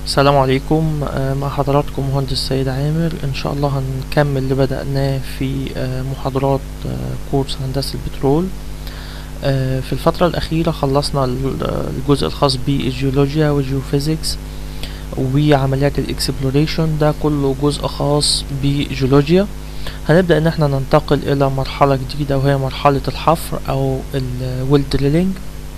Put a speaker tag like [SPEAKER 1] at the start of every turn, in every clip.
[SPEAKER 1] السلام عليكم آه، مع حضراتكم مهندس سيد عامر ان شاء الله هنكمل اللي بدأناه في آه، محاضرات آه، كورس هندسة البترول آه، في الفترة الأخيرة خلصنا ال- الجزء الخاص بالجيولوجيا والجيوفيزيكس وعمليات الاكسبلوريشن ده كله جزء خاص بجيولوجيا هنبدأ ان احنا ننتقل الى مرحلة جديدة وهي مرحلة الحفر او الويل دريلينج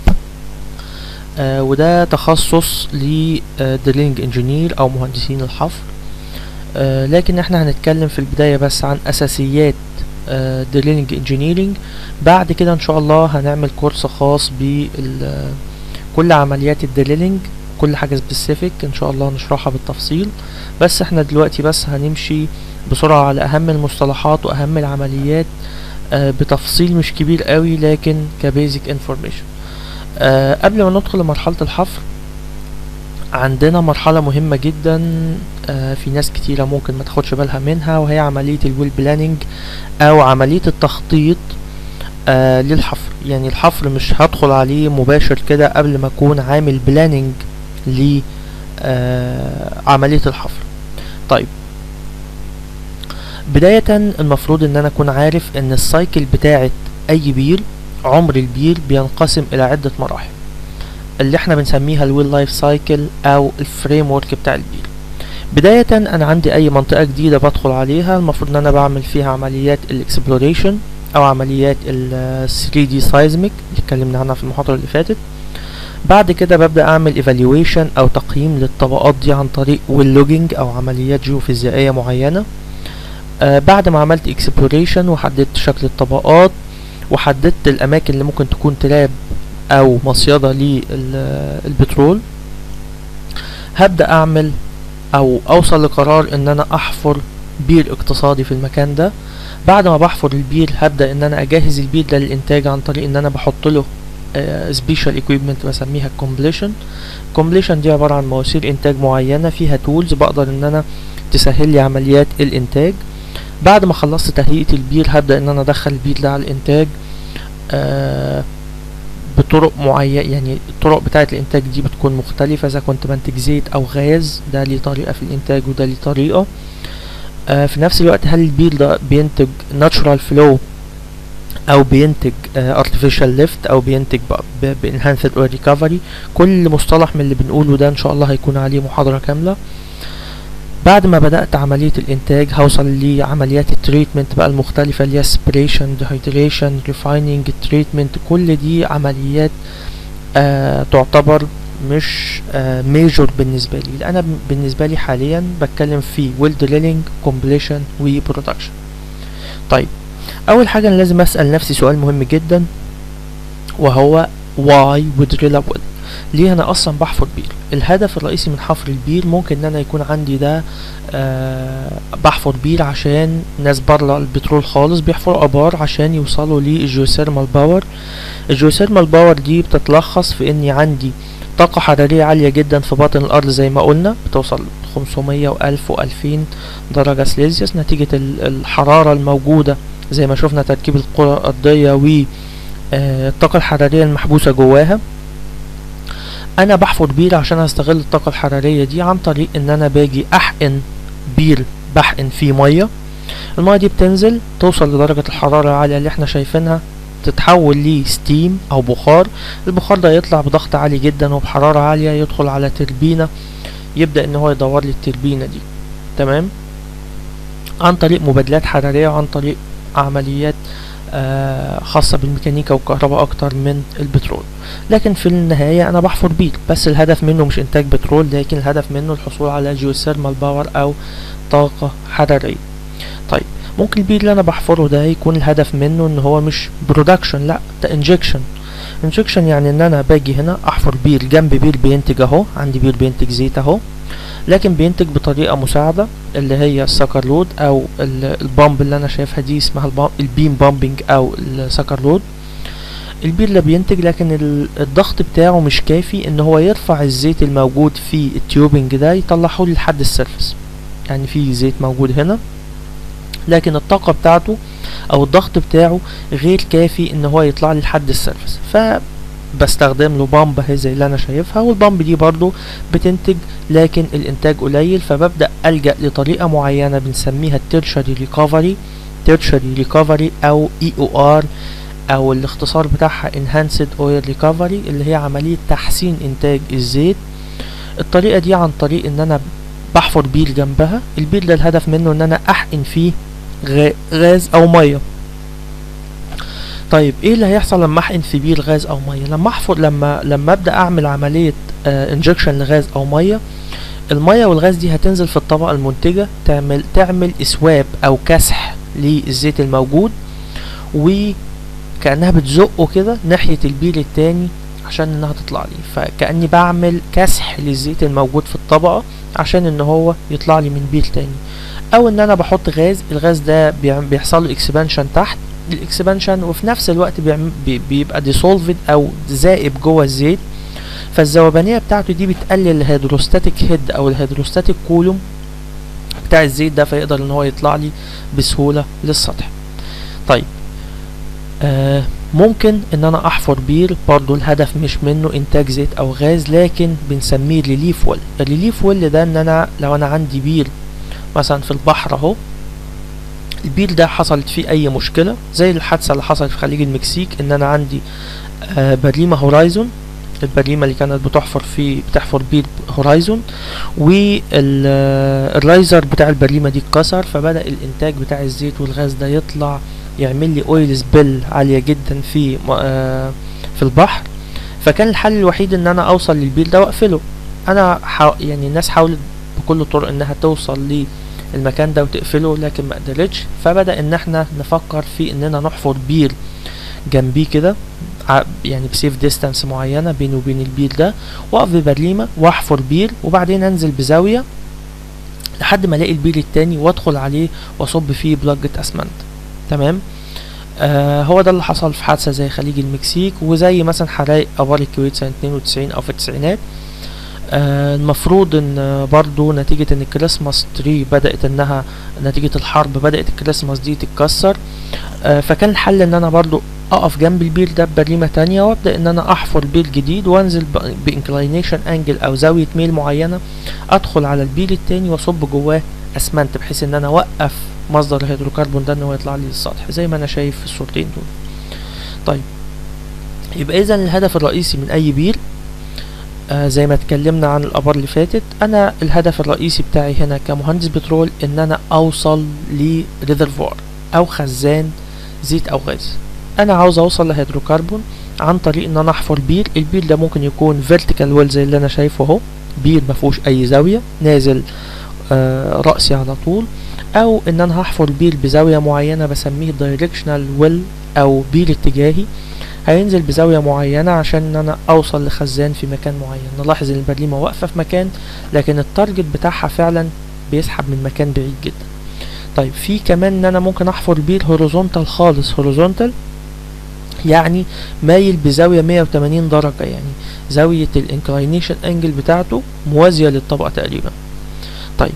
[SPEAKER 1] آه وده تخصص لدريلينج انجينير او مهندسين الحفر آه لكن احنا هنتكلم في البداية بس عن اساسيات دريلينج انجينيرينج بعد كده ان شاء الله هنعمل كورس خاص بكل عمليات الدريلينج كل حاجة سبيسيفيك ان شاء الله نشرحها بالتفصيل بس احنا دلوقتي بس هنمشي بسرعة على اهم المصطلحات واهم العمليات آه بتفصيل مش كبير قوي لكن كبيزك انفورميشن آه قبل ما ندخل لمرحلة الحفر عندنا مرحلة مهمة جدا آه في ناس كتيرة ممكن ما تاخدش بالها منها وهي عملية الويل بلاننج أو عملية التخطيط آه للحفر يعني الحفر مش هدخل عليه مباشر كده قبل ما أكون عامل بلاننج لعملية الحفر طيب بداية المفروض ان انا اكون عارف ان السايكل بتاعت اي بير عمر البير بينقسم الى عدة مراحل اللي احنا بنسميها الويل لايف سايكل او الفريم ورك بتاع البير بداية انا عندي اي منطقة جديدة بدخل عليها المفروض ان انا بعمل فيها عمليات الاكسبلوريشن او عمليات ال 3D seismic اللي اتكلمنا عنها في المحاضرة اللي فاتت بعد كده ببدأ اعمل ايفالويشن او تقييم للطبقات دي عن طريق ويل لوجينج او عمليات جيوفيزيائية معينة آه بعد ما عملت اكسبلوريشن وحددت شكل الطبقات وحددت الاماكن اللي ممكن تكون تراب او مصيدة للبترول هبدأ اعمل او اوصل لقرار ان انا احفر بير اقتصادي في المكان ده بعد ما بحفر البير هبدأ ان انا اجهز البير ده للانتاج عن طريق ان انا بحط له سبيشال ايكويبمنت بسميها كومبليشن كومبليشن دي عبارة عن مواسير انتاج معينة فيها تولز بقدر ان انا تسهل لي عمليات الانتاج بعد ما خلصت تهيئة البير هبدأ ان انا ادخل البير ده على الانتاج آه بطرق معينة يعني الطرق بتاعة الانتاج دي بتكون مختلفة اذا كنت بنتج زيت او غاز ده ليه طريقة في الانتاج وده ليه طريقة آه في نفس الوقت هل البير ده بينتج natural flow او بينتج آه artificial lift او بينتج ب enhanced oil recovery كل مصطلح من اللي بنقوله ده ان شاء الله هيكون عليه محاضرة كاملة بعد ما بدأت عملية الإنتاج هوصل لعمليات التريتمنت بقى المختلفة اللي هي separation dehydration refining treatment كل دي عمليات آه تعتبر مش آه ميجور بالنسبة لي أنا بالنسبة لي حاليا بتكلم في well drilling completion و production طيب أول حاجة أنا لازم أسأل نفسي سؤال مهم جدا وهو why we drill a well ليه انا اصلا بحفر بير الهدف الرئيسي من حفر البير ممكن ان انا يكون عندي ده آه بحفر بير عشان ناس بره البترول خالص بيحفروا ابار عشان يوصلوا للجيوثيرمال باور الجيوثيرمال باور دي بتتلخص في اني عندي طاقة حرارية عالية جدا في باطن الأرض زي ما قلنا بتوصل 500 وألف وألفين درجة سليزيوس نتيجة الحرارة الموجودة زي ما شفنا تركيب الكرة الأرضية والطاقة الحرارية المحبوسة جواها انا بحفر بير عشان استغل الطاقة الحرارية دي عن طريق ان انا باجي احقن بير بحقن فيه مية المية دي بتنزل توصل لدرجة الحرارة العالية اللي احنا شايفينها تتحول لستيم او بخار البخار ده يطلع بضغط عالي جدا وبحرارة عالية يدخل على تربينة يبدأ ان هو يدور لي التربينة دي تمام عن طريق مبادلات حرارية وعن طريق عمليات آه خاصة بالميكانيكا والكهرباء أكتر من البترول لكن في النهاية أنا بحفر بير بس الهدف منه مش إنتاج بترول لكن الهدف منه الحصول على جيوثيرمال باور أو طاقة حرارية طيب ممكن البير اللي أنا بحفره ده يكون الهدف منه إن هو مش برودكشن لأ ده انجكشن انجكشن يعني إن أنا باجي هنا أحفر بير جنب بير بينتج أهو عندي بير بينتج زيت أهو لكن بينتج بطريقة مساعدة اللي هي السكر لود او البامب اللي انا شايفها دي اسمها البيم بامبنج او السكر لود البير اللي بينتج لكن الضغط بتاعه مش كافي ان هو يرفع الزيت الموجود في التيوبنج ده يطلعه لي لحد السيرفس يعني في زيت موجود هنا لكن الطاقة بتاعته او الضغط بتاعه غير كافي ان هو يطلع لي لحد السيرفس ف بستخدم له بامب اهي زي اللي انا شايفها والبامب دي برضو بتنتج لكن الانتاج قليل فببدأ ألجأ لطريقة معينة بنسميها التيرشري ريكفري تيرشري ريكفري او اي او ار او الاختصار بتاعها enhanced oil recovery اللي هي عملية تحسين انتاج الزيت الطريقة دي عن طريق ان انا بحفر بير جنبها البير ده الهدف منه ان انا احقن فيه غاز او ميه طيب ايه اللي هيحصل لما احقن في بير غاز او ميه لما احفر لما لما ابدا اعمل عمليه انجكشن لغاز او ميه الميه والغاز دي هتنزل في الطبقه المنتجه تعمل تعمل اسواب او كسح للزيت الموجود وكانها بتزقه كده ناحيه البير التاني عشان انها تطلع لي فكاني بعمل كسح للزيت الموجود في الطبقه عشان ان هو يطلع لي من بير تاني او ان انا بحط غاز الغاز ده بيحصل له اكسبانشن تحت الاكسبانشن وفي نفس الوقت بيبقى ديسولفد او ذائب جوه الزيت فالذوبانيه بتاعته دي بتقلل الهيدروستاتيك هيد او الهيدروستاتيك كولوم بتاع الزيت ده فيقدر ان هو يطلع لي بسهوله للسطح طيب آه ممكن ان انا احفر بير برضو الهدف مش منه انتاج زيت او غاز لكن بنسميه ريليف ويل الريليف ويل ده ان انا لو انا عندي بير مثلا في البحر اهو البير ده حصلت فيه اي مشكله زي الحادثه اللي حصلت في خليج المكسيك ان انا عندي آه بريمه هورايزون البريمه اللي كانت بتحفر في بتحفر بير هورايزون والرايزر بتاع البريمه دي اتكسر فبدا الانتاج بتاع الزيت والغاز ده يطلع يعمل لي اويل سبيل عاليه جدا في آه في البحر فكان الحل الوحيد ان انا اوصل للبير ده واقفله انا حا يعني الناس حاولت بكل الطرق انها توصل للمكان ده وتقفله لكن ما قدرتش فبدا ان احنا نفكر في اننا نحفر بير جنبيه كده يعني بسيف ديستانس معينة بيني وبين البير ده واقف ببريمة واحفر بير وبعدين انزل بزاوية لحد ما الاقي البير التاني وادخل عليه واصب فيه بلجة اسمنت تمام آه هو ده اللي حصل في حادثة زي خليج المكسيك وزي مثلا حرائق ابار الكويت سنة 92 او في التسعينات آه المفروض ان برضو نتيجة ان الكريسماس تري بدأت انها نتيجة الحرب بدأت الكريسماس دي تتكسر آه فكان الحل ان انا برضو اقف جنب البير ده ببريمة تانية وابدأ ان انا احفر بير جديد وانزل بانكلاينيشن انجل او زاوية ميل معينة ادخل على البير التاني واصب جواه اسمنت بحيث ان انا اوقف مصدر الهيدروكربون ده ان هو يطلع لي للسطح زي ما انا شايف في الصورتين دول طيب يبقى اذا الهدف الرئيسي من اي بير آه زي ما اتكلمنا عن الابار اللي فاتت انا الهدف الرئيسي بتاعي هنا كمهندس بترول ان انا اوصل لريزرفوار او خزان زيت او غاز انا عاوز اوصل لهيدروكربون عن طريق ان انا احفر بير البير ده ممكن يكون فيرتيكال ويل زي اللي انا شايفه اهو بير مفهوش اي زاويه نازل آه راسي على طول او ان انا هحفر بير بزاويه معينه بسميه دايركشنال ويل او بير اتجاهي هينزل بزاوية معينة عشان ان انا اوصل لخزان في مكان معين نلاحظ ان البريمة واقفة في مكان لكن التارجت بتاعها فعلا بيسحب من مكان بعيد جدا طيب في كمان ان انا ممكن احفر بير هوريزونتال خالص هوريزونتال يعني مايل بزاوية 180 درجة يعني زاوية الانكلاينيشن انجل بتاعته موازية للطبقة تقريبا طيب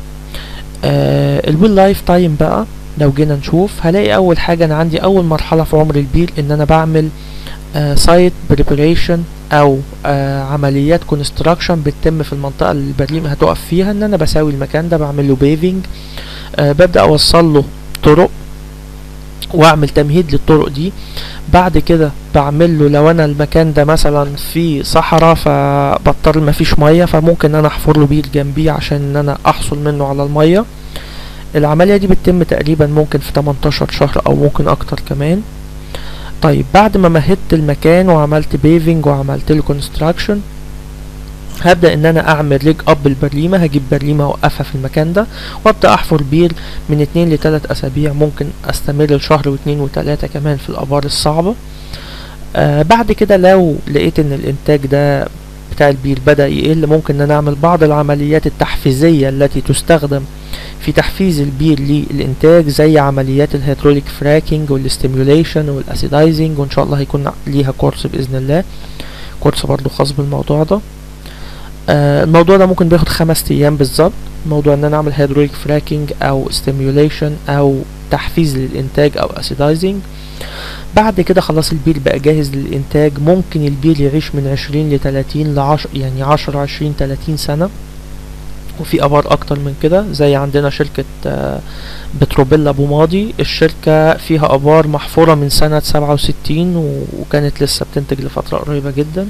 [SPEAKER 1] آه الويل لايف تايم بقى لو جينا نشوف هلاقي اول حاجة انا عندي اول مرحلة في عمر البير ان انا بعمل سايت uh, بريبريشن او uh, عمليات كونستراكشن بتتم في المنطقه اللي البريمه هتقف فيها ان انا بساوي المكان ده بعمل له بيفنج uh, ببدا اوصل له طرق واعمل تمهيد للطرق دي بعد كده بعمل له لو انا المكان ده مثلا في صحراء فبضطر مفيش ميه فممكن انا احفر له بير جنبيه عشان ان انا احصل منه على الميه العمليه دي بتتم تقريبا ممكن في 18 شهر او ممكن اكتر كمان طيب بعد ما مهدت المكان وعملت بيفنج وعملت له كونستراكشن هبدا ان انا اعمل ريج اب البريمه هجيب بريمه اوقفها في المكان ده وابدا احفر بير من اتنين لتلات اسابيع ممكن استمر لشهر واتنين وتلاته كمان في الابار الصعبه آه بعد كده لو لقيت ان الانتاج ده بتاع البير بدا يقل ممكن ان انا اعمل بعض العمليات التحفيزيه التي تستخدم في تحفيز البير للإنتاج زي عمليات الهيدروليك فراكينج والاستيميوليشن والاسيدايزنج وإن شاء الله هيكون ليها كورس بإذن الله كورس برضو خاص بالموضوع ده آه الموضوع ده ممكن بياخد خمس أيام بالظبط موضوع إن أنا أعمل هيدروليك فراكينج أو استيميوليشن أو تحفيز للإنتاج أو اسيدايزنج بعد كده خلاص البير بقى جاهز للإنتاج ممكن البير يعيش من عشرين لتلاتين لعشر يعني عشرة عشرين تلاتين سنة وفي ابار اكتر من كده زي عندنا شركة آه، بتروبيلا ابو ماضي الشركة فيها ابار محفورة من سنة سبعة وستين وكانت لسه بتنتج لفترة قريبة جدا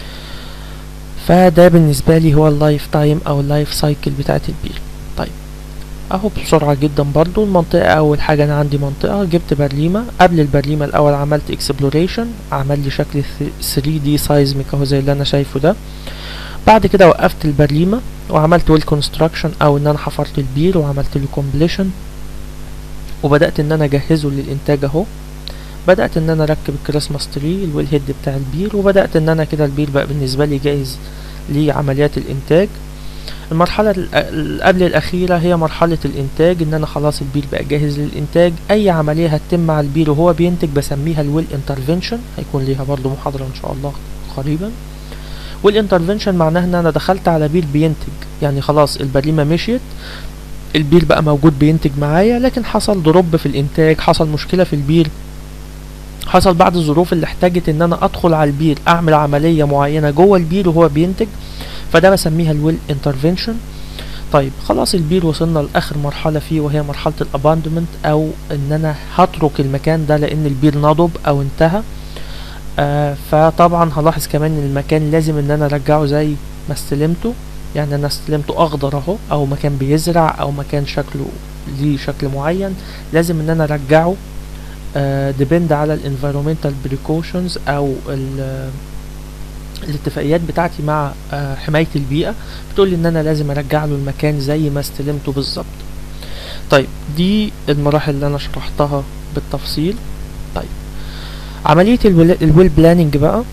[SPEAKER 1] فده بالنسبة لي هو اللايف تايم او اللايف سايكل بتاعت البير طيب اهو بسرعة جدا برضو المنطقة اول حاجة انا عندي منطقة جبت برليمة قبل البرليمة الاول عملت اكسبلوريشن عمل لي شكل 3D سايزميك اهو زي اللي انا شايفه ده بعد كده وقفت البرليمة وعملت ويل كونستراكشن او ان انا حفرت البير وعملت له كومبليشن وبدأت ان انا اجهزه للانتاج اهو بدأت ان انا اركب الكريسماس تري الويل هيد بتاع البير وبدأت ان انا كده البير بقى بالنسبة لي جاهز لعمليات الانتاج المرحلة ال- ال- قبل الأخيرة هي مرحلة الإنتاج إن أنا خلاص البير بقى جاهز للإنتاج أي عملية هتتم مع البير وهو بينتج بسميها الويل انترفنشن هيكون ليها برضو محاضرة إن شاء الله قريبا والانترفنشن معناها ان انا دخلت على بير بينتج يعني خلاص البريمة مشيت البير بقى موجود بينتج معايا لكن حصل دروب في الانتاج حصل مشكلة في البير حصل بعض الظروف اللي احتاجت ان انا ادخل على البير اعمل عملية معينة جوه البير وهو بينتج فده بسميها الويل انترفنشن طيب خلاص البير وصلنا لاخر مرحلة فيه وهي مرحلة الاباندمنت او ان انا هترك المكان ده لان البير نضب او انتهى آه فطبعا هلاحظ كمان ان المكان لازم ان انا ارجعه زي ما استلمته يعني انا استلمته اخضر اهو او مكان بيزرع او مكان شكله ليه شكل معين لازم ان انا ارجعه ديبند على الانفيرومنتال بريكوشنز او ال- الاتفاقيات بتاعتي مع آه، حماية البيئة بتقول لي ان انا لازم ارجع له المكان زي ما استلمته بالظبط طيب دي المراحل اللي انا شرحتها بالتفصيل طيب عملية الويل, الويل بلاننج بقى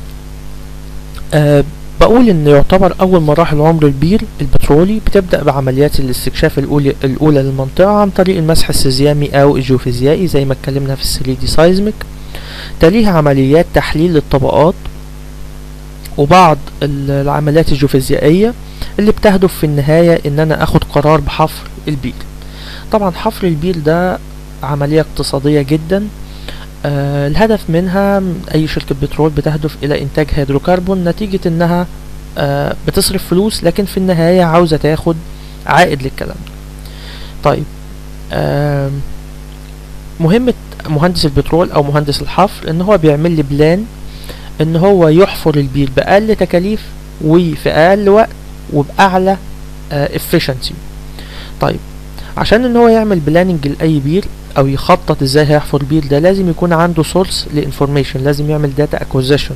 [SPEAKER 1] أه بقول ان يعتبر اول مراحل عمر البير البترولي بتبدأ بعمليات الاستكشاف الاولى الاولى للمنطقة عن طريق المسح السيزيامي او الجيوفيزيائي زي ما اتكلمنا في الثري دي سايزميك تليها عمليات تحليل للطبقات وبعض ال- العمليات الجيوفيزيائية اللي بتهدف في النهاية ان انا اخد قرار بحفر البير طبعا حفر البير ده عملية اقتصادية جدا آه الهدف منها اي شركة بترول بتهدف الى انتاج هيدروكربون نتيجة انها آه بتصرف فلوس لكن في النهاية عاوزة تاخد عائد للكلام ده طيب آه مهمة مهندس البترول او مهندس الحفر ان هو بيعمل لي بلان ان هو يحفر البير باقل تكاليف وفي اقل وقت وباعلى آه efficiency طيب عشان ان هو يعمل بلاننج لاي بير او يخطط ازاي هيحفر بير ده لازم يكون عنده سورس لانفورميشن لازم يعمل داتا اكوزيشن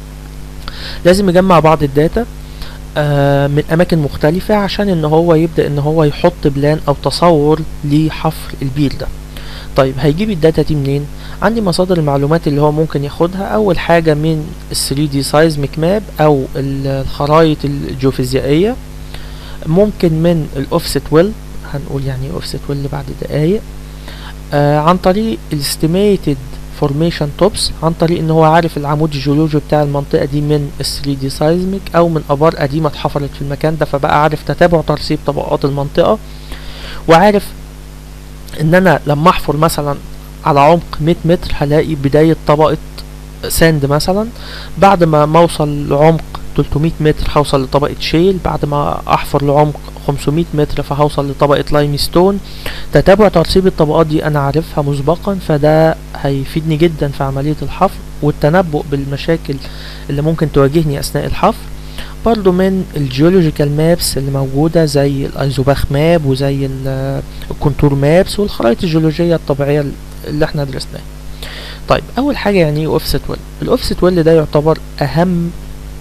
[SPEAKER 1] لازم يجمع بعض الداتا آه من اماكن مختلفة عشان ان هو يبدأ ان هو يحط بلان او تصور لحفر البير ده طيب هيجيب الداتا دي منين عندي مصادر المعلومات اللي هو ممكن ياخدها اول حاجة من ال 3D seismic map او ال- الخرائط الجيوفيزيائية ممكن من الاوفست ويل هنقول يعني ايه اوفست ويل بعد دقايق آه عن طريق الاستيميتد فورميشن توبس عن طريق ان هو عارف العمود الجيولوجي بتاع المنطقه دي من ال 3 دي سايزميك او من ابار قديمه اتحفرت في المكان ده فبقى عارف تتابع ترسيب طبقات المنطقه وعارف ان انا لما احفر مثلا على عمق 100 متر هلاقي بدايه طبقه ساند مثلا بعد ما ما اوصل لعمق 300 متر هوصل لطبقه شيل بعد ما احفر لعمق 500 متر فهوصل لطبقه لايم ستون تتابع ترسيب الطبقات دي انا عارفها مسبقا فده هيفيدني جدا في عملية الحفر والتنبؤ بالمشاكل اللي ممكن تواجهني اثناء الحفر برضو من الجيولوجيكال مابس اللي موجودة زي الايزوباخ ماب وزي ال- الكونتور مابس والخرائط الجيولوجية الطبيعية اللي احنا درسناها طيب اول حاجة يعني ايه اوفست ويل الاوفست ويل ده يعتبر اهم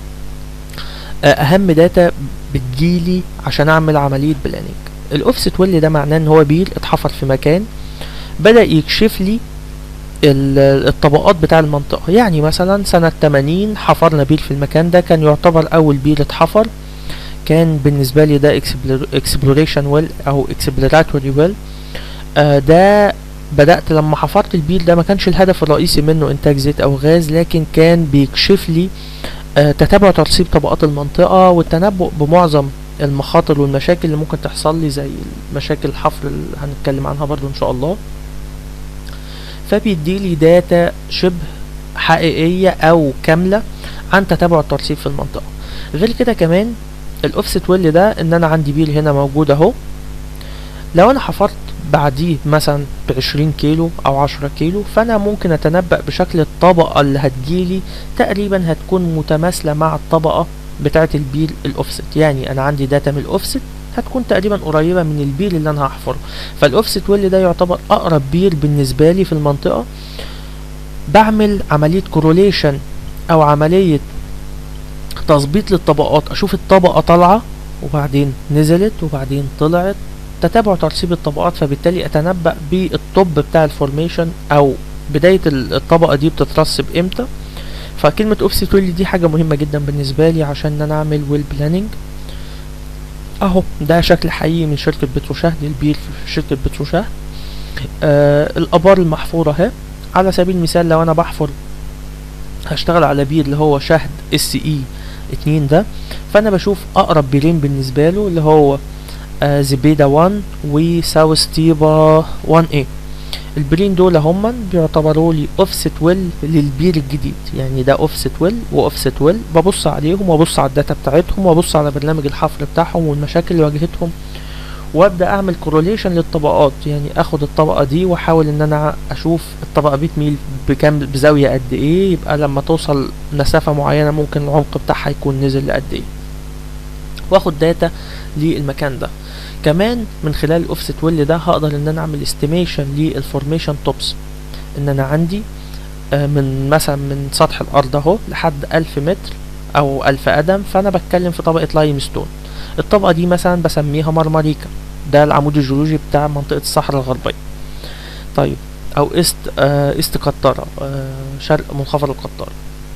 [SPEAKER 1] اهم داتا بتجيلي عشان اعمل عملية بلاننج الاوفست ويل ده معناه ان هو بير اتحفر في مكان بدأ يكشف لي ال- الطبقات بتاع المنطقة يعني مثلا سنة 80 حفرنا بير في المكان ده كان يعتبر أول بير اتحفر كان بالنسبة لي ده اكسبلوريشن ويل أو اكسبلوراتوري ويل ده بدأت لما حفرت البير ده ما كانش الهدف الرئيسي منه إنتاج زيت أو غاز لكن كان بيكشف لي آه، تتابع ترسيب طبقات المنطقة والتنبؤ بمعظم المخاطر والمشاكل اللي ممكن تحصل لي زي مشاكل الحفر اللي هنتكلم عنها برضو ان شاء الله فبيديلي داتا شبه حقيقية او كاملة عن تتابع الترسيب في المنطقة غير كده كمان الاوفست ويل ده ان انا عندي بير هنا موجود اهو لو انا حفرت بعديه مثلا بعشرين كيلو او عشرة كيلو فانا ممكن اتنبأ بشكل الطبقة اللي هتجيلي تقريبا هتكون متماثلة مع الطبقة بتاعة البير الاوفست يعني انا عندي داتا من الاوفست هتكون تقريبا قريبة من البير اللي انا هحفره فالاوفست ويل ده يعتبر اقرب بير بالنسبة لي في المنطقة بعمل عملية كوروليشن او عملية تظبيط للطبقات اشوف الطبقة طالعة وبعدين نزلت وبعدين طلعت تتابع ترسيب الطبقات فبالتالي اتنبأ بالطب بتاع الفورميشن او بداية الطبقة دي بتترسب امتى فكلمة اوفست ويل دي حاجة مهمة جدا بالنسبة لي عشان انا اعمل ويل بلاننج اهو ده شكل حقيقي من شركة بتروشهد البير في شركة بتروشهد آه الابار المحفورة اهي على سبيل المثال لو انا بحفر هشتغل على بير اللي هو شهد اس اي اتنين ده فانا بشوف اقرب بيرين بالنسبة له اللي هو آه زبيدة 1 وساوث تيبا 1 a البرين دول هما بيعتبروا لي اوفست ويل للبير الجديد يعني ده اوفست ويل واوفست ويل ببص عليهم وابص على الداتا بتاعتهم وابص على برنامج الحفر بتاعهم والمشاكل اللي واجهتهم وابدا اعمل كوروليشن للطبقات يعني اخد الطبقه دي واحاول ان انا اشوف الطبقه بتميل بكام بزاويه قد ايه يبقى لما توصل مسافه معينه ممكن العمق بتاعها يكون نزل لقد ايه واخد داتا للمكان ده كمان من خلال الاوفست ويل ده هقدر ان انا اعمل استيميشن للفورميشن توبس ان انا عندي آه من مثلا من سطح الارض اهو لحد الف متر او الف قدم فانا بتكلم في طبقة لايم ستون الطبقة دي مثلا بسميها مرمريكا ده العمود الجيولوجي بتاع منطقة الصحراء الغربية طيب او است آه است قطارة آه شرق منخفض القطارة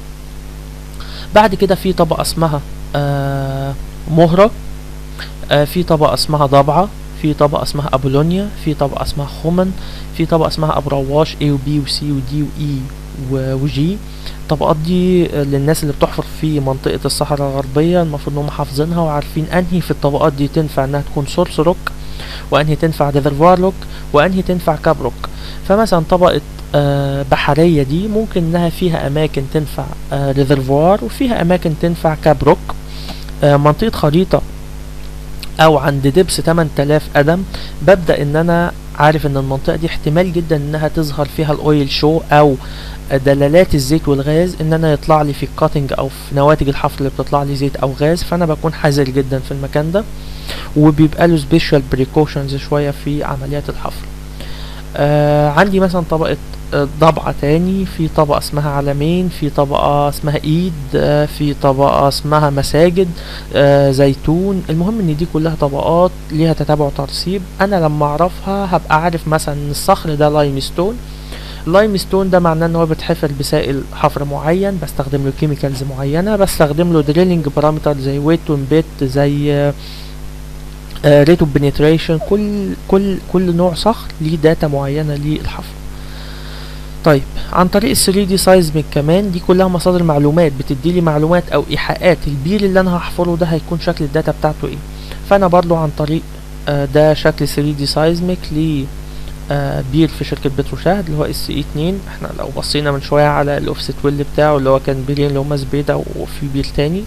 [SPEAKER 1] بعد كده في طبقة اسمها آه مهرة آه في طبقة اسمها ضبعة في طبقة اسمها أبولونيا في طبقة اسمها خومن في طبقة اسمها أبرواش A و B و C و D و E و G الطبقات دي للناس اللي بتحفر في منطقة الصحراء الغربية المفروض انهم حافظينها وعارفين انهي في الطبقات دي تنفع انها تكون سورس روك وانهي تنفع ريزرفوار روك وانهي تنفع كاب روك فمثلا طبقة آه بحرية دي ممكن انها فيها اماكن تنفع آه ريزرفوار وفيها اماكن تنفع كاب روك آه منطقة خريطة او عند دبس 8000 قدم ببدأ ان انا عارف ان المنطقة دي احتمال جدا انها تظهر فيها الاويل شو او دلالات الزيت والغاز ان انا يطلع لي في الكاتنج او في نواتج الحفر اللي بتطلع لي زيت او غاز فانا بكون حذر جدا في المكان ده وبيبقى له سبيشال بريكوشنز شوية في عمليات الحفر آه عندي مثلا طبقة ضبعة تاني في طبقة اسمها علمين في طبقة اسمها ايد آه في طبقة اسمها مساجد آه زيتون المهم ان دي كلها طبقات ليها تتابع ترسيب انا لما اعرفها هبقى عارف مثلا ان الصخر ده لايم ستون اللايم ستون ده معناه ان هو بيتحفر بسائل حفر معين بستخدم له كيميكالز معينة بستخدم له دريلنج بارامتر زي ويت بيت زي آه ريت اوف بنتريشن كل كل كل نوع صخر ليه داتا معينة للحفر طيب عن طريق ال 3 دي سايزميك كمان دي كلها مصادر معلومات بتدي لي معلومات او ايحاءات البير اللي انا هحفره ده هيكون شكل الداتا بتاعته ايه فانا برضو عن طريق آه ده شكل 3 دي سايزميك ل آه بير في شركة بتروشهد اللي هو اس اي 2 احنا لو بصينا من شوية على الاوفست ويل بتاعه اللي هو كان بيرين اللي هما زبيدة وفي بير تاني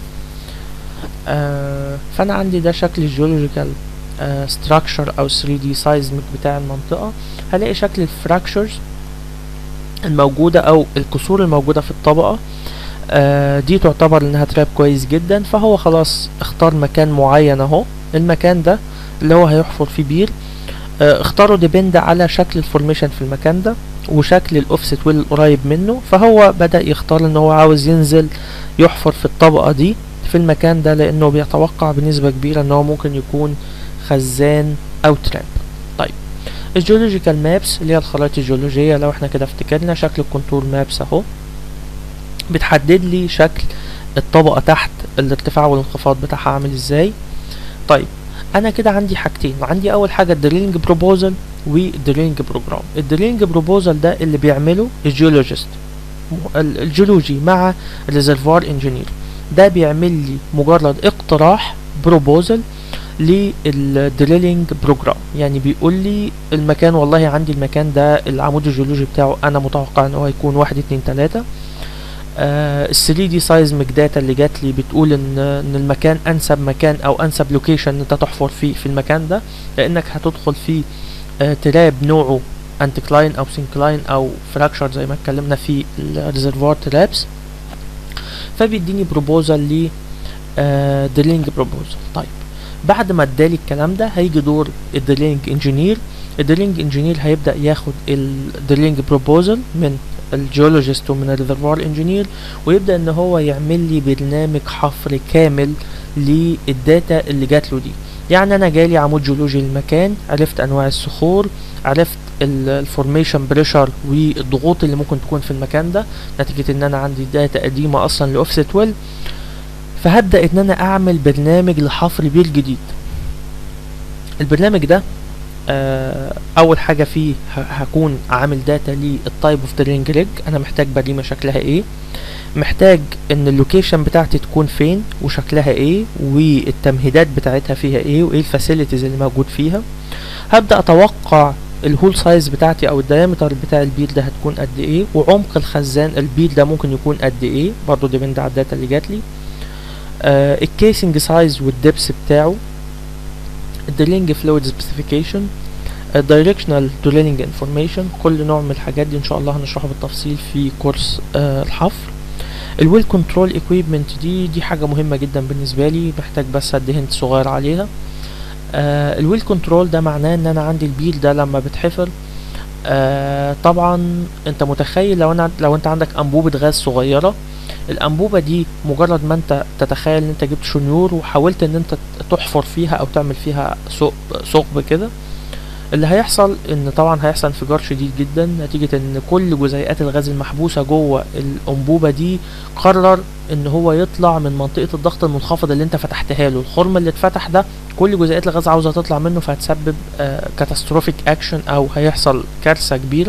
[SPEAKER 1] آه فانا عندي ده شكل الجيولوجيكال ستراكشر او 3 دي سايزميك بتاع المنطقة هلاقي شكل الفراكشرز الموجودة او الكسور الموجودة في الطبقة آه دي تعتبر انها تراب كويس جدا فهو خلاص اختار مكان معين اهو المكان ده اللي هو هيحفر فيه بير آه اختاره ديبند على شكل الفورميشن في المكان ده وشكل الاوفست ويل القريب منه فهو بدأ يختار ان هو عاوز ينزل يحفر في الطبقة دي في المكان ده لانه بيتوقع بنسبة كبيرة ان هو ممكن يكون خزان او تراب طيب الجيولوجيكال مابس اللي هي الخرائط الجيولوجية لو احنا كده افتكرنا شكل الكونتور مابس اهو بتحدد لي شكل الطبقة تحت الارتفاع والانخفاض بتاعها عامل ازاي طيب انا كده عندي حاجتين عندي اول حاجة الدريلنج بروبوزل والدريلنج بروجرام الدريلنج بروبوزل ده اللي بيعمله الجيولوجيست الجيولوجي مع الريزرفوار انجينير ده بيعمل لي مجرد اقتراح بروبوزل للدريلينج بروجرام يعني بيقول لي المكان والله عندي المكان ده العمود الجيولوجي بتاعه انا متوقع ان هو يكون واحد اتنين تلاتة ال 3 دي سايزمك داتا اللي جات لي بتقول ان ان المكان انسب مكان او انسب لوكيشن انت تحفر فيه في المكان ده لانك هتدخل في آه، تراب نوعه انتكلاين او سينكلاين او فراكشر زي ما اتكلمنا في الريزرفوار ترابس فبيديني بروبوزال ل دريلينج بروبوزال طيب بعد ما ادالي الكلام ده هيجي دور الدريلينج انجينير الدريلينج انجينير هيبدا ياخد الدريلينج بروبوزال من الجيولوجيست ومن الريزرفوار انجينير ويبدا ان هو يعمل لي برنامج حفر كامل للداتا اللي جات له دي يعني انا جالي عمود جيولوجي للمكان عرفت انواع الصخور عرفت الفورميشن بريشر والضغوط اللي ممكن تكون في المكان ده نتيجة ان انا عندي داتا قديمة اصلا لاوفست ويل فهبدأ ان انا اعمل برنامج لحفر بير جديد البرنامج ده آه اول حاجة فيه ه- هكون عامل داتا للتايب اوف درينج ريج انا محتاج بريمة شكلها ايه محتاج ان اللوكيشن بتاعتي تكون فين وشكلها ايه والتمهيدات بتاعتها فيها ايه وايه الفاسيلتيز اللي موجود فيها هبدأ اتوقع الهول سايز بتاعتي او الدايمتر بتاع البير ده هتكون قد ايه وعمق الخزان البير ده ممكن يكون قد ايه برضو ديبند على الداتا اللي جات لي آه الكيسنج سايز والدبس بتاعه الدريلينج فلويد سبيسيفيكيشن الدايركشنال دريلينج انفورميشن كل نوع من الحاجات دي ان شاء الله هنشرحه بالتفصيل في كورس آه الحفر الويل كنترول ايكويبمنت دي دي حاجه مهمه جدا بالنسبه لي محتاج بس ادي هنت صغير عليها آه الويل كنترول ده معناه ان انا عندي البير ده لما بتحفر آه طبعا انت متخيل لو انا لو انت عندك انبوبه غاز صغيره الانبوبه دي مجرد ما انت تتخيل ان انت جبت شنيور وحاولت ان انت تحفر فيها او تعمل فيها ثقب ثقب كده اللي هيحصل ان طبعا هيحصل انفجار شديد جدا نتيجة ان كل جزيئات الغاز المحبوسة جوه الانبوبة دي قرر ان هو يطلع من منطقة الضغط المنخفض اللي انت فتحتها له الخرم اللي اتفتح ده كل جزيئات الغاز عاوزة تطلع منه فهتسبب كاتاستروفيك اكشن او هيحصل كارثة كبيرة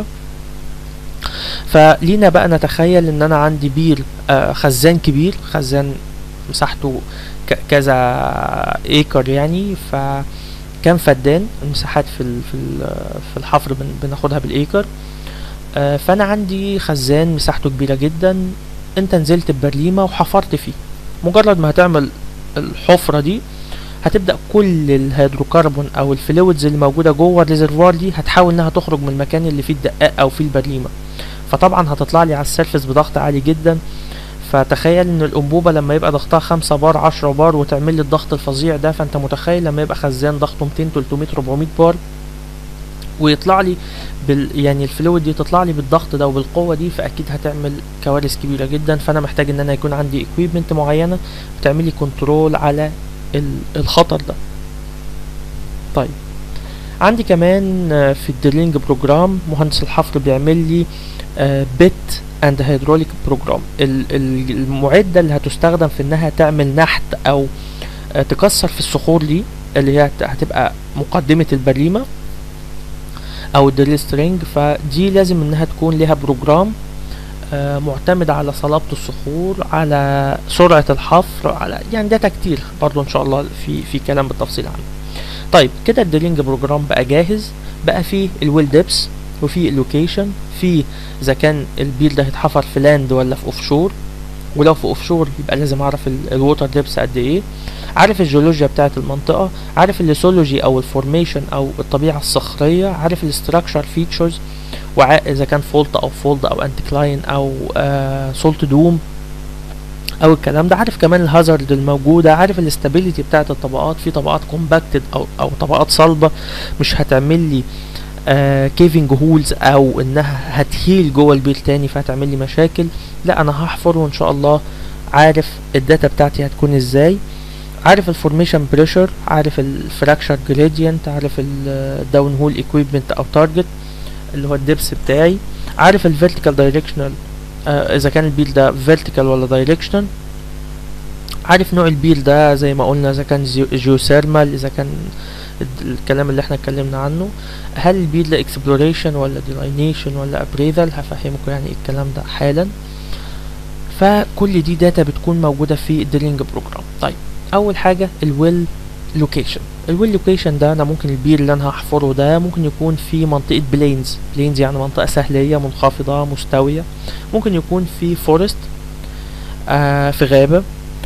[SPEAKER 1] فلينا بقى نتخيل ان انا عندي بير آه خزان كبير خزان مساحته ك- كذا ايكر يعني ف كام فدان المساحات في ال- في ال- في الحفر بن- بناخدها بالايكر آه، فانا عندي خزان مساحته كبيره جدا انت نزلت ببرليمه وحفرت فيه مجرد ما هتعمل الحفره دي هتبدا كل الهيدروكربون او الفلويدز اللي موجوده جوه الريزرفوار دي هتحاول انها تخرج من المكان اللي فيه الدقاق او فيه البرليمه فطبعا هتطلع لي على السيرفس بضغط عالي جدا فتخيل ان الانبوبه لما يبقى ضغطها 5 بار 10 بار وتعمل لي الضغط الفظيع ده فانت متخيل لما يبقى خزان ضغطه 200 300 400 بار ويطلع لي بال يعني الفلويد دي تطلع لي بالضغط ده وبالقوه دي فاكيد هتعمل كوارث كبيره جدا فانا محتاج ان انا يكون عندي اكويبمنت معينه بتعمل لي كنترول على ال- الخطر ده طيب عندي كمان آه، في الدريلينج بروجرام مهندس الحفر بيعمل لي بيت اند هيدروليك بروجرام المعده اللي هتستخدم في انها تعمل نحت او آه، تكسر في الصخور دي اللي هي هت- هتبقى مقدمه البريمه او الدريل سترينج فدي لازم انها تكون لها بروجرام آه، معتمد على صلابة الصخور على سرعة الحفر على يعني داتا كتير برضو ان شاء الله في في كلام بالتفصيل عنه طيب كده الدريلينج بروجرام بقى جاهز بقى فيه الويل ديبس وفي اللوكيشن في اذا كان البير ده هيتحفر في لاند ولا في اوف شور ولو في اوف شور يبقى لازم اعرف الووتر ديبس قد ايه عارف الجيولوجيا بتاعه المنطقه عارف الليسولوجي او الفورميشن او الطبيعه الصخريه عارف الاستراكشر فيتشرز واذا كان فولت او فولد او انتكلاين او آه سولت دوم او الكلام ده عارف كمان الهازارد الموجوده عارف الاستابيليتي بتاعه الطبقات في طبقات كومباكتد او او طبقات صلبه مش هتعمل لي آه كيفنج هولز او انها هتهيل جوه البير تاني فهتعمل لي مشاكل لا انا هحفر وان شاء الله عارف الداتا بتاعتي هتكون ازاي عارف الفورميشن بريشر عارف الفراكشر جريدينت عارف الداون هول ايكويبمنت او تارجت اللي هو الدبس بتاعي عارف الفيرتيكال دايركشنال آه اذا كان البيل ده فيرتيكال ولا دايركشنال عارف نوع البيل ده زي ما قلنا اذا كان جيوثيرمال اذا كان الكلام اللي احنا اتكلمنا عنه هل البيل ده اكسبلوريشن ولا ديلاينيشن ولا ابريزال هفهمكم يعني ايه الكلام ده حالا فكل دي داتا بتكون موجوده في الدريلينج بروجرام طيب اول حاجه الويل لوكيشن الويل لوكيشن ده انا ممكن البير اللي انا هحفره ده ممكن يكون في منطقه بلينز بلينز يعني منطقه سهليه منخفضه مستويه ممكن يكون في فورست آه في غابة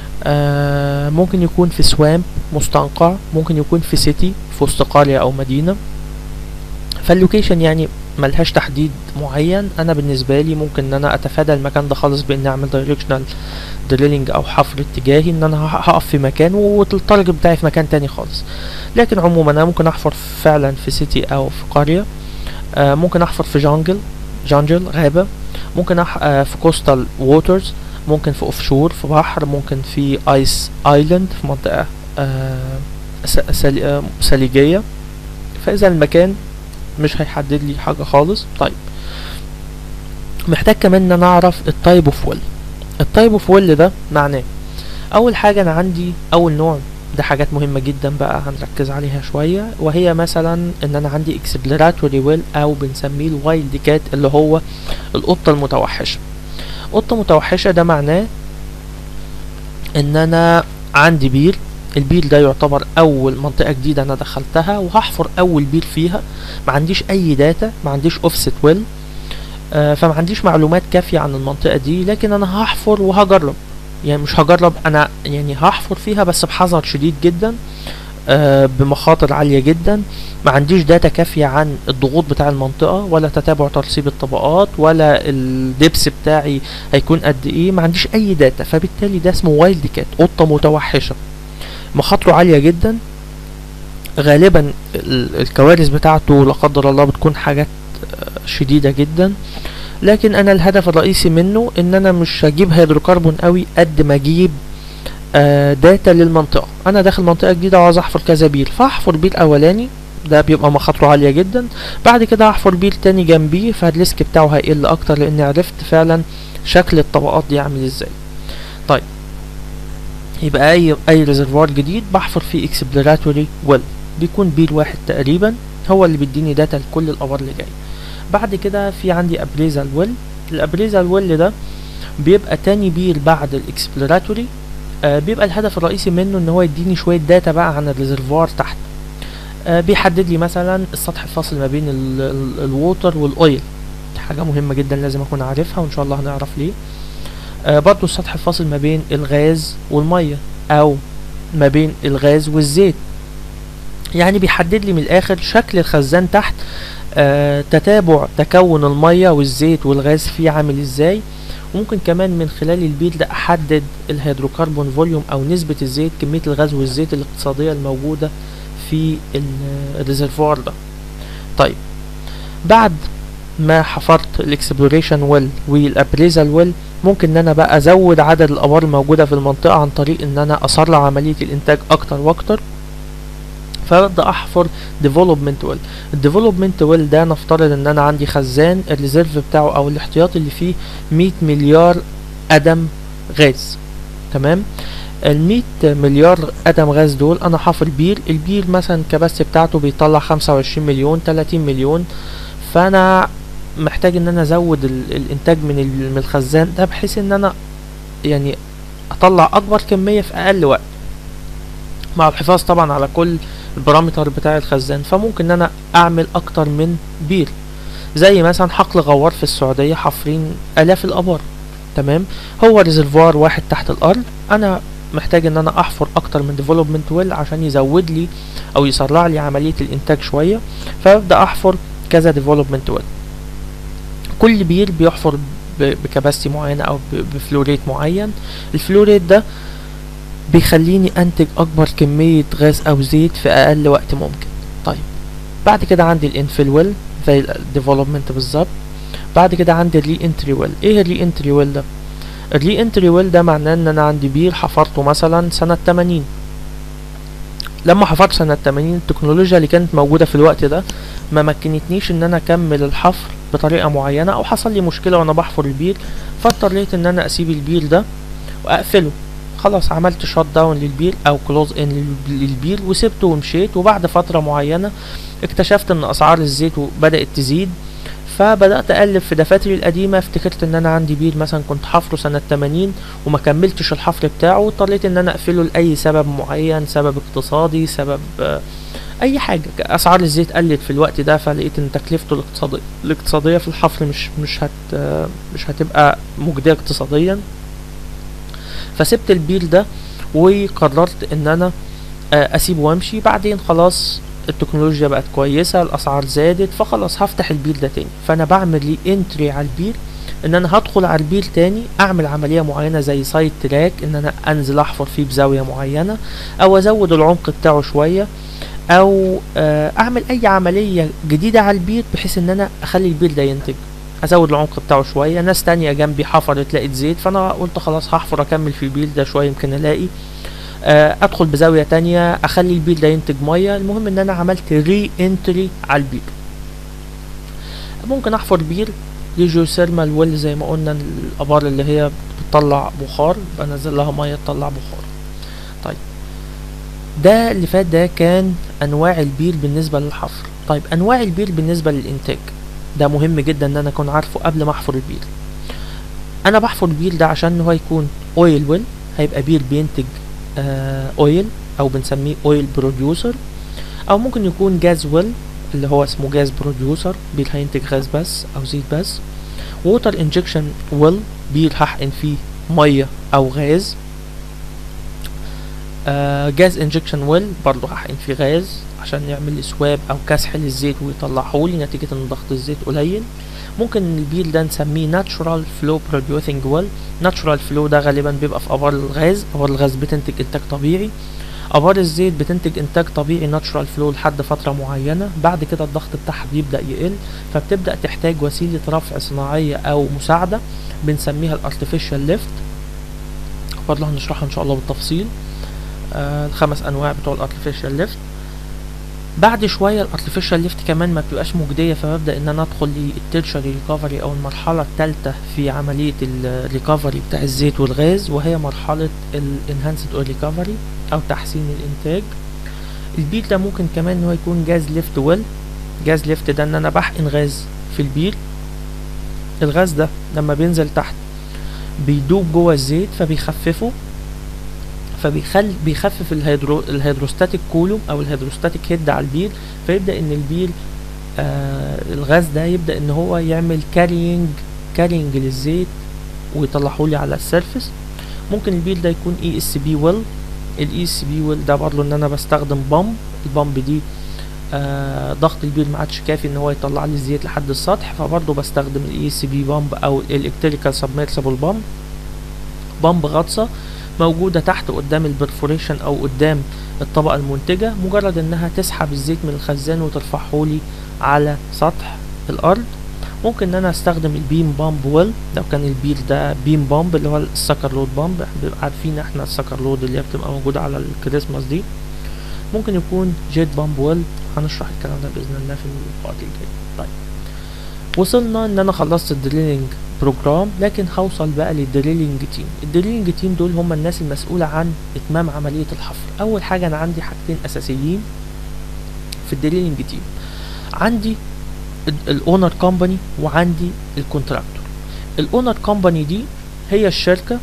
[SPEAKER 1] آه ممكن يكون في سوامب مستنقع ممكن يكون في سيتي في وسط قرية او مدينة فاللوكيشن يعني ملهاش تحديد معين انا بالنسبة لي ممكن ان انا اتفادى المكان ده خالص باني اعمل دايركشنال دريلينج او حفر اتجاهي ان انا هقف في مكان والتارجت بتاعي في مكان تاني خالص لكن عموما انا ممكن احفر فعلا في سيتي او في قرية آه ممكن احفر في جانجل جانجل غابة ممكن أح آه في كوستال ووترز ممكن في اوف شور في بحر ممكن في ايس ايلاند في منطقة آه سل آه ثلجية فاذا المكان مش هيحدد لي حاجة خالص طيب محتاج كمان ان انا اعرف التايب اوف ويل التايب اوف ويل ده معناه اول حاجة انا عندي اول نوع ده حاجات مهمة جدا بقى هنركز عليها شوية وهي مثلا ان انا عندي اكسبلوراتوري ويل او بنسميه الوايلد كات اللي هو القطة المتوحشة قطة متوحشة ده معناه ان انا عندي بير البير ده يعتبر اول منطقة جديدة انا دخلتها وهحفر اول بير فيها ما عنديش اي داتا ما عنديش اوفست ويل آه فما عنديش معلومات كافية عن المنطقة دي لكن انا هحفر وهجرب يعني مش هجرب انا يعني هحفر فيها بس بحذر شديد جدا آه بمخاطر عالية جدا ما عنديش داتا كافية عن الضغوط بتاع المنطقة ولا تتابع ترسيب الطبقات ولا الدبس بتاعي هيكون قد ايه ما عنديش اي داتا فبالتالي ده اسمه وايلد كات قطة متوحشة مخاطره عالية جدا غالبا الكوارث بتاعته لا قدر الله بتكون حاجات شديدة جدا لكن انا الهدف الرئيسي منه ان انا مش هجيب هيدروكربون قوي قد ما اجيب آه داتا للمنطقة انا داخل منطقة جديدة وعاوز احفر كذا بير فاحفر بير اولاني ده بيبقى مخاطره عالية جدا بعد كده هحفر بير تاني جنبيه فالريسك بتاعه هيقل اكتر لاني عرفت فعلا شكل الطبقات دي عامل ازاي طيب يبقى اي اي ريزرفوار جديد بحفر فيه اكسبلوراتوري ويل بيكون بير واحد تقريبا هو اللي بيديني داتا لكل الابار اللي جاي بعد كده في عندي ابريزال ويل الابريزال ويل ده بيبقى تاني بير بعد الاكسبلوراتوري آه بيبقى الهدف الرئيسي منه ان هو يديني شويه داتا بقى عن الريزرفوار تحت آه بيحدد لي مثلا السطح الفاصل ما بين الووتر والاويل حاجه مهمه جدا لازم اكون عارفها وان شاء الله هنعرف ليه آه برضو السطح الفاصل ما بين الغاز والمية او ما بين الغاز والزيت يعني بيحدد لي من الاخر شكل الخزان تحت آه تتابع تكون المية والزيت والغاز فيه عامل ازاي وممكن كمان من خلال البير ده احدد الهيدروكربون فوليوم او نسبة الزيت كمية الغاز والزيت الاقتصادية الموجودة في الريزرفوار ده طيب بعد ما حفرت الاكسبلوريشن ويل والابريزال ويل ممكن ان انا بقى ازود عدد الابار الموجوده في المنطقه عن طريق ان انا اسرع عمليه الانتاج اكتر واكتر فابدا احفر ديفلوبمنت ويل الديفلوبمنت ويل ده نفترض ان انا عندي خزان الريزيرف بتاعه او الاحتياطي اللي فيه 100 مليار قدم غاز تمام ال 100 مليار قدم غاز دول انا حافر بير البير مثلا الكباستي بتاعته بيطلع 25 مليون 30 مليون فانا محتاج ان انا ازود الانتاج من من الخزان ده بحيث ان انا يعني اطلع اكبر كمية في اقل وقت مع الحفاظ طبعا على كل البارامتر بتاع الخزان فممكن ان انا اعمل اكتر من بير زي مثلا حقل غوار في السعودية حافرين الاف الابار تمام هو ريزرفوار واحد تحت الارض انا محتاج ان انا احفر اكتر من ديفلوبمنت ويل عشان يزود لي او يسرع لي عملية الانتاج شوية فابدأ احفر كذا ديفلوبمنت ويل كل بير بيحفر بكباستي معينة او بفلوريت معين الفلوريت ده بيخليني انتج اكبر كمية غاز او زيت في اقل وقت ممكن طيب بعد كده عندي الانفيل ويل زي الديفلوبمنت بالظبط بعد كده عندي الري انتري ويل ايه الري انتري ويل ده الري انتري ويل ده معناه ان انا عندي بير حفرته مثلا سنة 80 لما حفرت سنة 80 التكنولوجيا اللي كانت موجودة في الوقت ده ما مكنتنيش ان انا اكمل الحفر بطريقة معينة او حصل لي مشكلة وانا بحفر البير فاضطريت ان انا اسيب البير ده واقفله خلاص عملت شوت داون للبير او كلوز ان للبير وسبته ومشيت وبعد فترة معينة اكتشفت ان اسعار الزيت بدأت تزيد فبدأت أقلب في دفاتري القديمة افتكرت إن أنا عندي بير مثلا كنت حفره سنة 80 وما كملتش الحفر بتاعه واضطريت إن أنا أقفله لأي سبب معين سبب اقتصادي سبب آه أي حاجة أسعار الزيت قلت في الوقت ده فلقيت إن تكلفته الاقتصادية الاقتصادية في الحفر مش مش هت آه مش هتبقى مجدية اقتصاديا فسبت البير ده وقررت ان انا آه، اسيبه وامشي بعدين خلاص التكنولوجيا بقت كويسه الاسعار زادت فخلاص هفتح البير ده تاني فانا بعمل لي انتري على البير ان انا هدخل على البير تاني اعمل عمليه معينه زي سايد تراك ان انا انزل احفر فيه بزاويه معينه او ازود العمق بتاعه شويه او آه، اعمل اي عمليه جديده على البير بحيث ان انا اخلي البير ده ينتج ازود العمق بتاعه شويه ناس تانية جنبي حفرت لقيت زيت فانا قلت خلاص هحفر اكمل في البير ده شويه يمكن الاقي آه، ادخل بزاويه تانية اخلي البير ده ينتج ميه المهم ان انا عملت ري انتري على البير ممكن احفر بير لجيوثيرمال ويل زي ما قلنا الابار اللي هي بتطلع بخار بنزل لها ميه تطلع بخار طيب ده اللي فات ده كان انواع البير بالنسبه للحفر طيب انواع البير بالنسبه للانتاج ده مهم جدا ان انا اكون عارفه قبل ما احفر البير انا بحفر البير ده عشان هو يكون اويل ويل هيبقى بير بينتج آه اويل او بنسميه اويل بروديوسر او ممكن يكون جاز ويل اللي هو اسمه جاز بروديوسر بير هينتج غاز بس او زيت بس ووتر انجكشن ويل بير هحقن فيه ميه او غاز آه جاز انجكشن ويل برضه هحقن فيه غاز عشان يعمل لي سواب او كسح للزيت ويطلعه لي نتيجه ان ضغط الزيت قليل ممكن البير ده نسميه ناتشورال فلو بروديوسنج ويل ناتشورال فلو ده غالبا بيبقى في ابار الغاز ابار الغاز بتنتج انتاج طبيعي ابار الزيت بتنتج انتاج طبيعي ناتشورال فلو لحد فتره معينه بعد كده الضغط بتاعها بيبدا يقل فبتبدا تحتاج وسيله رفع صناعيه او مساعده بنسميها الارتفيشال ليفت برضه هنشرحها ان شاء الله بالتفصيل آه الخمس انواع بتوع الارتفيشال ليفت بعد شويه الارتفيشال ليفت كمان ما بتبقاش مجديه فببدا ان انا ادخل للتيرشري ريكفري او المرحله الثالثه في عمليه الريكفري بتاع الزيت والغاز وهي مرحله الانهانسد اول ريكفري او تحسين الانتاج البير ده ممكن كمان ان هو يكون جاز ليفت ويل جاز ليفت ده ان انا بحقن غاز في البير الغاز ده لما بينزل تحت بيدوب جوه الزيت فبيخففه فبيخل بيخفف الهيدرو الهيدروستاتيك كولوم او الهيدروستاتيك هيد على البير فيبدا ان البير آه الغاز ده يبدا ان هو يعمل كارينج كارينج للزيت ويطلعه لي على السيرفس ممكن البير ده يكون اي اس بي ويل الاي اس بي ويل ده برضه ان انا بستخدم بامب البامب دي آه ضغط البير ما عادش كافي ان هو يطلع لي الزيت لحد السطح فبرضه بستخدم الاي اس بي بامب او الالكتريكال سبمرسبل بامب بامب غطسه موجودة تحت قدام البرفوريشن أو قدام الطبقة المنتجة مجرد إنها تسحب الزيت من الخزان وترفعه لي على سطح الأرض ممكن إن أنا أستخدم البيم بامب ويل لو كان البير ده بيم بامب اللي هو السكر لود بامب بنبقى عارفين احنا السكر لود اللي هي بتبقى موجودة على الكريسماس دي ممكن يكون جيت بامب ويل هنشرح الكلام ده بإذن الله في الوقت الجاي طيب وصلنا ان انا خلصت الدريلينج بروجرام لكن هوصل بقى للدريلينج تيم الدريلينج تيم دول هم الناس المسؤولة عن اتمام عملية الحفر اول حاجة انا عندي حاجتين اساسيين في الدريلينج تيم عندي الاونر كومباني وعندي الكونتراكتور الاونر كومباني دي هي الشركة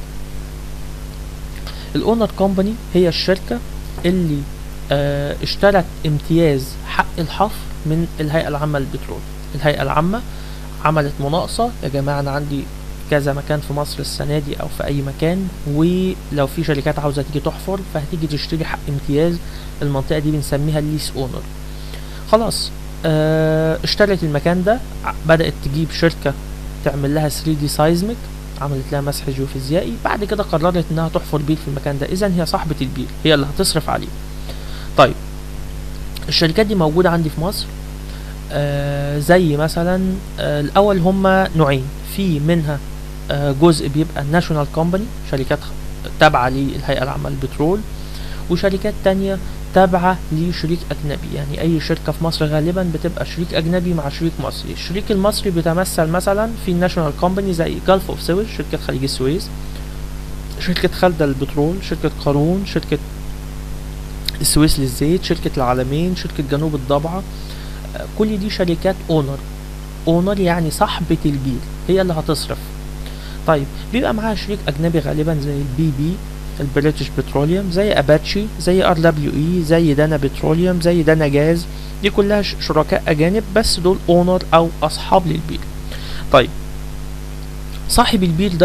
[SPEAKER 1] الاونر كومباني هي الشركة اللي اه اشترت امتياز حق الحفر من الهيئة العامة للبترول الهيئة العامة عملت مناقصة يا جماعة أنا عندي كذا مكان في مصر السنة دي أو في أي مكان ولو في شركات عاوزة تيجي تحفر فهتيجي تشتري حق امتياز المنطقة دي بنسميها الليس اونر خلاص اه اشترت المكان ده بدأت تجيب شركة تعمل لها 3 دي سايزميك عملت لها مسح جيوفيزيائي بعد كده قررت انها تحفر بير في المكان ده اذا هي صاحبة البير هي اللي هتصرف عليه طيب الشركات دي موجودة عندي في مصر آه زي مثلا آه الاول هما نوعين في منها آه جزء بيبقى ناشونال كومباني شركات تابعة للهيئة العامة للبترول وشركات تانية تابعة لشريك أجنبي يعني أي شركة في مصر غالبا بتبقى شريك أجنبي مع شريك مصري الشريك المصري بيتمثل مثلا في الناشونال كومباني زي جلف اوف سويس شركة خليج السويس شركة خالدة للبترول شركة قارون شركة السويس للزيت شركة العالمين شركة جنوب الضبعة كل دي شركات اونر اونر يعني صاحبة البير هي اللي هتصرف طيب بيبقى معاها شريك اجنبي غالبا زي البي بي البريتش بتروليوم زي اباتشي زي ار دبليو اي زي دانا بتروليوم زي دانا جاز دي كلها شركاء اجانب بس دول اونر او اصحاب للبير طيب صاحب البير ده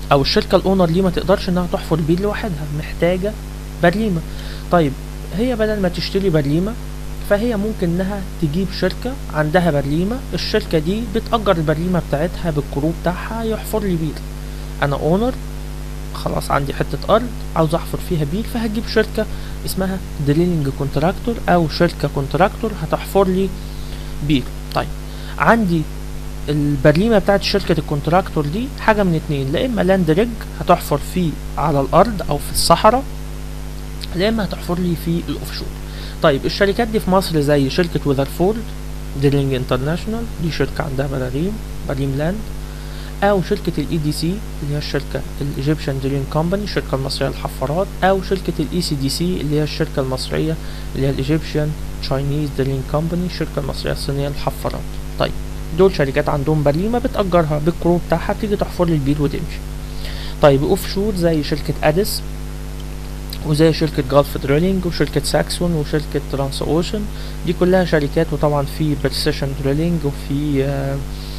[SPEAKER 1] او الشركه الاونر ليه ما تقدرش انها تحفر بير لوحدها محتاجه بريمه طيب هي بدل ما تشتري بريمه فهي ممكن انها تجيب شركه عندها بريمه الشركه دي بتأجر البريمه بتاعتها بالكروب بتاعها يحفر لي بير انا اونر خلاص عندي حته ارض عاوز احفر فيها بير فهجيب شركه اسمها دريلينج كونتراكتور او شركه كونتراكتور هتحفر لي بير طيب عندي البريمه بتاعت شركه الكونتراكتور دي حاجه من اتنين لا اما لاند ريج هتحفر فيه على الارض او في الصحراء لا اما هتحفر لي في الاوفشور طيب الشركات دي في مصر زي شركه ويذرفورد دريلينج انترناشونال دي شركه عندها براريم بريم لاند او شركه الاي دي سي اللي هي الشركه الايجيبشن دريلينج كومباني الشركه المصريه للحفارات او شركه الاي سي دي سي اللي هي الشركه المصريه اللي هي الايجيبشن تشاينيز دريلينج كومباني الشركه المصريه الصينيه للحفارات طيب دول شركات عندهم بريمه بتأجرها بالكرو بتاعها تيجي تحفر لي البير وتمشي طيب اوف شور زي شركه اديس وزي شركة جولف دريلينج وشركة ساكسون وشركة ترانس اوشن دي كلها شركات وطبعا في برسيشن دريلينج وفي آه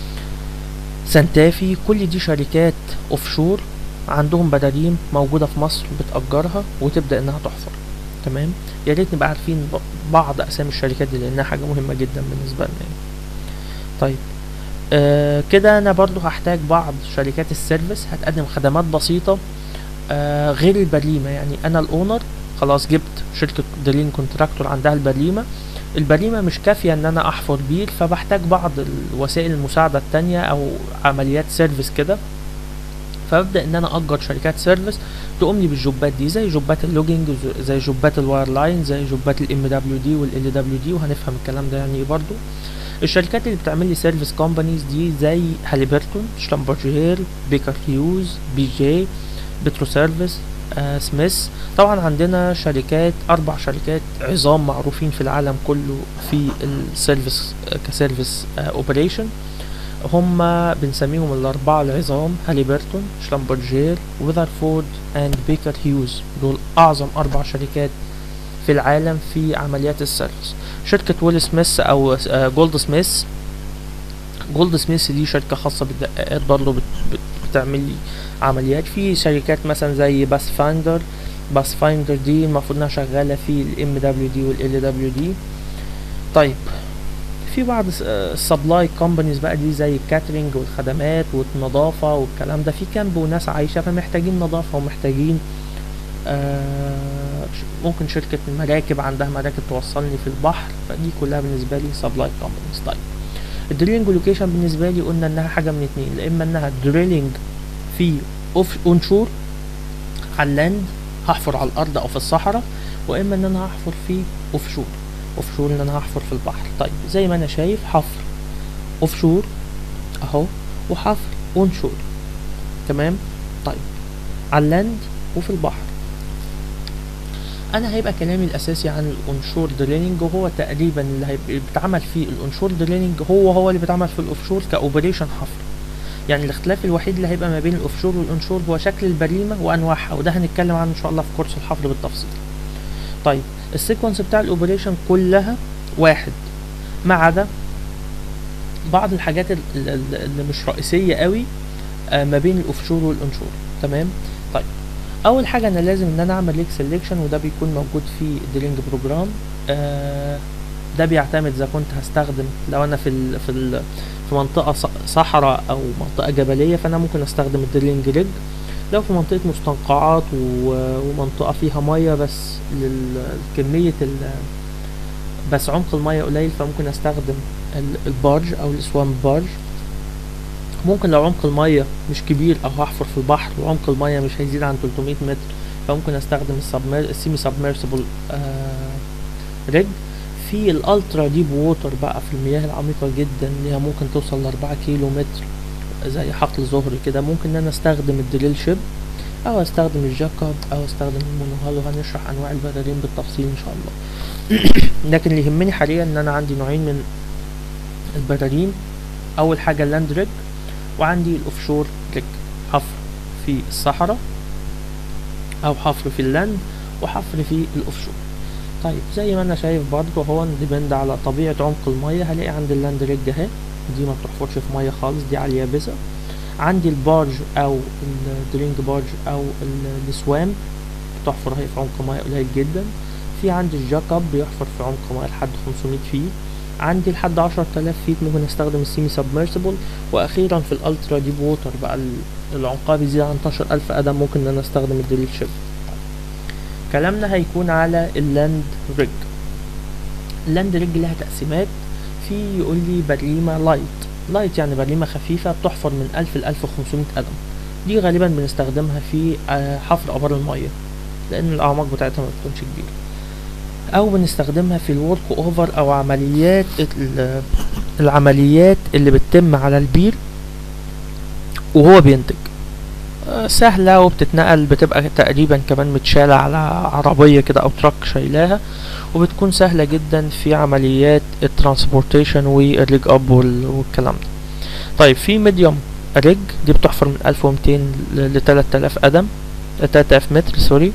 [SPEAKER 1] سانتافي كل دي شركات اوف شور عندهم بداريم موجودة في مصر بتأجرها وتبدأ انها تحفر تمام يا ريت نبقى عارفين بعض اسامي الشركات دي لانها حاجة مهمة جدا بالنسبة لنا يعني. طيب آه كده انا برضو هحتاج بعض شركات السيرفيس هتقدم خدمات بسيطة آه غير البريمة يعني انا الاونر خلاص جبت شركة درين كونتراكتور عندها البريمة البريمة مش كافية ان انا احفر بير فبحتاج بعض الوسائل المساعدة التانية او عمليات سيرفيس كده فببدأ ان انا اجر شركات سيرفيس تقوم لي بالجوبات دي زي جوبات اللوجينج زي جوبات الواير لاين زي جوبات الام دبليو دي والال دبليو دي وهنفهم الكلام ده يعني برضو الشركات اللي بتعمل لي سيرفيس كومبانيز دي زي هاليبرتون شلمبرجير بيكر هيوز بي جي بترو سيرفيس آه سميث طبعا عندنا شركات اربع شركات عظام معروفين في العالم كله في السيرفيس آه كسيرفيس اوبريشن آه هم بنسميهم الاربعه العظام هاليبرتون شلمبرجير ويذرفورد اند بيكر هيوز دول اعظم اربع شركات في العالم في عمليات السيرفيس شركة ويل سميث او جولد سميث جولد سميث دي شركة خاصة بالدقائق برضه بت بت بتعمل لي عمليات في شركات مثلا زي باس فايندر باس فايندر دي المفروض انها شغالة في الام دبليو دي والال دبليو دي طيب في بعض السبلاي كومبانيز بقى دي زي الكاترينج والخدمات والنظافة والكلام ده في كامب وناس عايشة فمحتاجين نظافة ومحتاجين آه ممكن شركة المراكب عندها مراكب توصلني في البحر فدي كلها بالنسبة لي سبلاي كومبانيز طيب الدريلينج لوكيشن بالنسبة لي قلنا انها حاجة من اتنين لا اما انها دريلينج في اوف اونشور على اللاند هحفر على الارض او في الصحراء واما ان انا هحفر في اوف شور اوف شور ان انا هحفر في البحر طيب زي ما انا شايف حفر اوف شور اهو وحفر اون شور تمام طيب على اللاند وفي البحر انا هيبقى كلامي الاساسي عن الانشور دريلينج وهو تقريبا اللي هيبقى بيتعمل فيه الانشور دريلينج هو هو اللي بيتعمل في الاوفشور كاوبريشن حفر يعني الاختلاف الوحيد اللي هيبقى ما بين الاوفشور والانشور هو شكل البريمه وانواعها وده هنتكلم عنه ان شاء الله في كورس الحفر بالتفصيل طيب السيكونس بتاع الاوبريشن كلها واحد ما عدا بعض الحاجات اللي مش رئيسيه قوي ما بين الاوفشور والانشور تمام طيب اول حاجه انا لازم ان انا اعمل ليك سيلكشن وده بيكون موجود في الدرينج بروجرام آه ده بيعتمد اذا كنت هستخدم لو انا في ال في ال في منطقه صحراء او منطقه جبليه فانا ممكن استخدم الدرينج ريج لو في منطقه مستنقعات ومنطقه فيها ميه بس لكميه بس عمق الميه قليل فممكن استخدم البارج او الاسوان بارج ممكن لو عمق المية مش كبير او هحفر في البحر وعمق المية مش هيزيد عن 300 متر فممكن استخدم السبمر... السيمي سبمرسيبل آه ريج في الالترا ديب ووتر بقى في المياه العميقة جدا اللي هي ممكن توصل لأربعة كيلو متر زي حقل ظهري كده ممكن ان انا استخدم الدريل شيب او استخدم الجاكوب او استخدم المونوهال وهنشرح انواع البرارين بالتفصيل ان شاء الله لكن اللي يهمني حاليا ان انا عندي نوعين من البرارين اول حاجة اللاند ريج وعندي الاوفشور ريج حفر في الصحراء او حفر في اللاند وحفر في الاوفشور طيب زي ما انا شايف برضه هو ديبند على طبيعة عمق المية هلاقي عند اللاند ريج اهي دي ما بتحفرش في مية خالص دي على اليابسة عندي البارج او الدرينج بارج او ال- السوام بتحفر هي في عمق ميه قليل جدا في عندي الجاك اب بيحفر في عمق ميه لحد 500 فيت عندي لحد 10000 فيت ممكن استخدم السيمي سبمرسيبل واخيرا في الالترا ديب ووتر بقى ال- العمقها بيزيد عن 12000 قدم ممكن ان انا استخدم الدريل شيب كلامنا هيكون على اللاند ريج اللاند ريج لها تقسيمات في يقول لي بريمة لايت لايت يعني بريمة خفيفة بتحفر من 1000 ل 1500 قدم دي غالبا بنستخدمها في آه، حفر ابار المية لان الاعماق بتاعتها ما بتكونش كبيرة او بنستخدمها في الورك اوفر او عمليات ال- العمليات اللي بتتم على البير وهو بينتج آه، سهلة وبتتنقل بتبقى تقريبا كمان متشالة على عربية كده أو تراك شايلاها وبتكون سهلة جدا في عمليات الترانسبورتيشن والريج أب وال- والكلام ده طيب في ميديوم ريج دي بتحفر من 1200 ل 3000 قدم 3000 متر سوري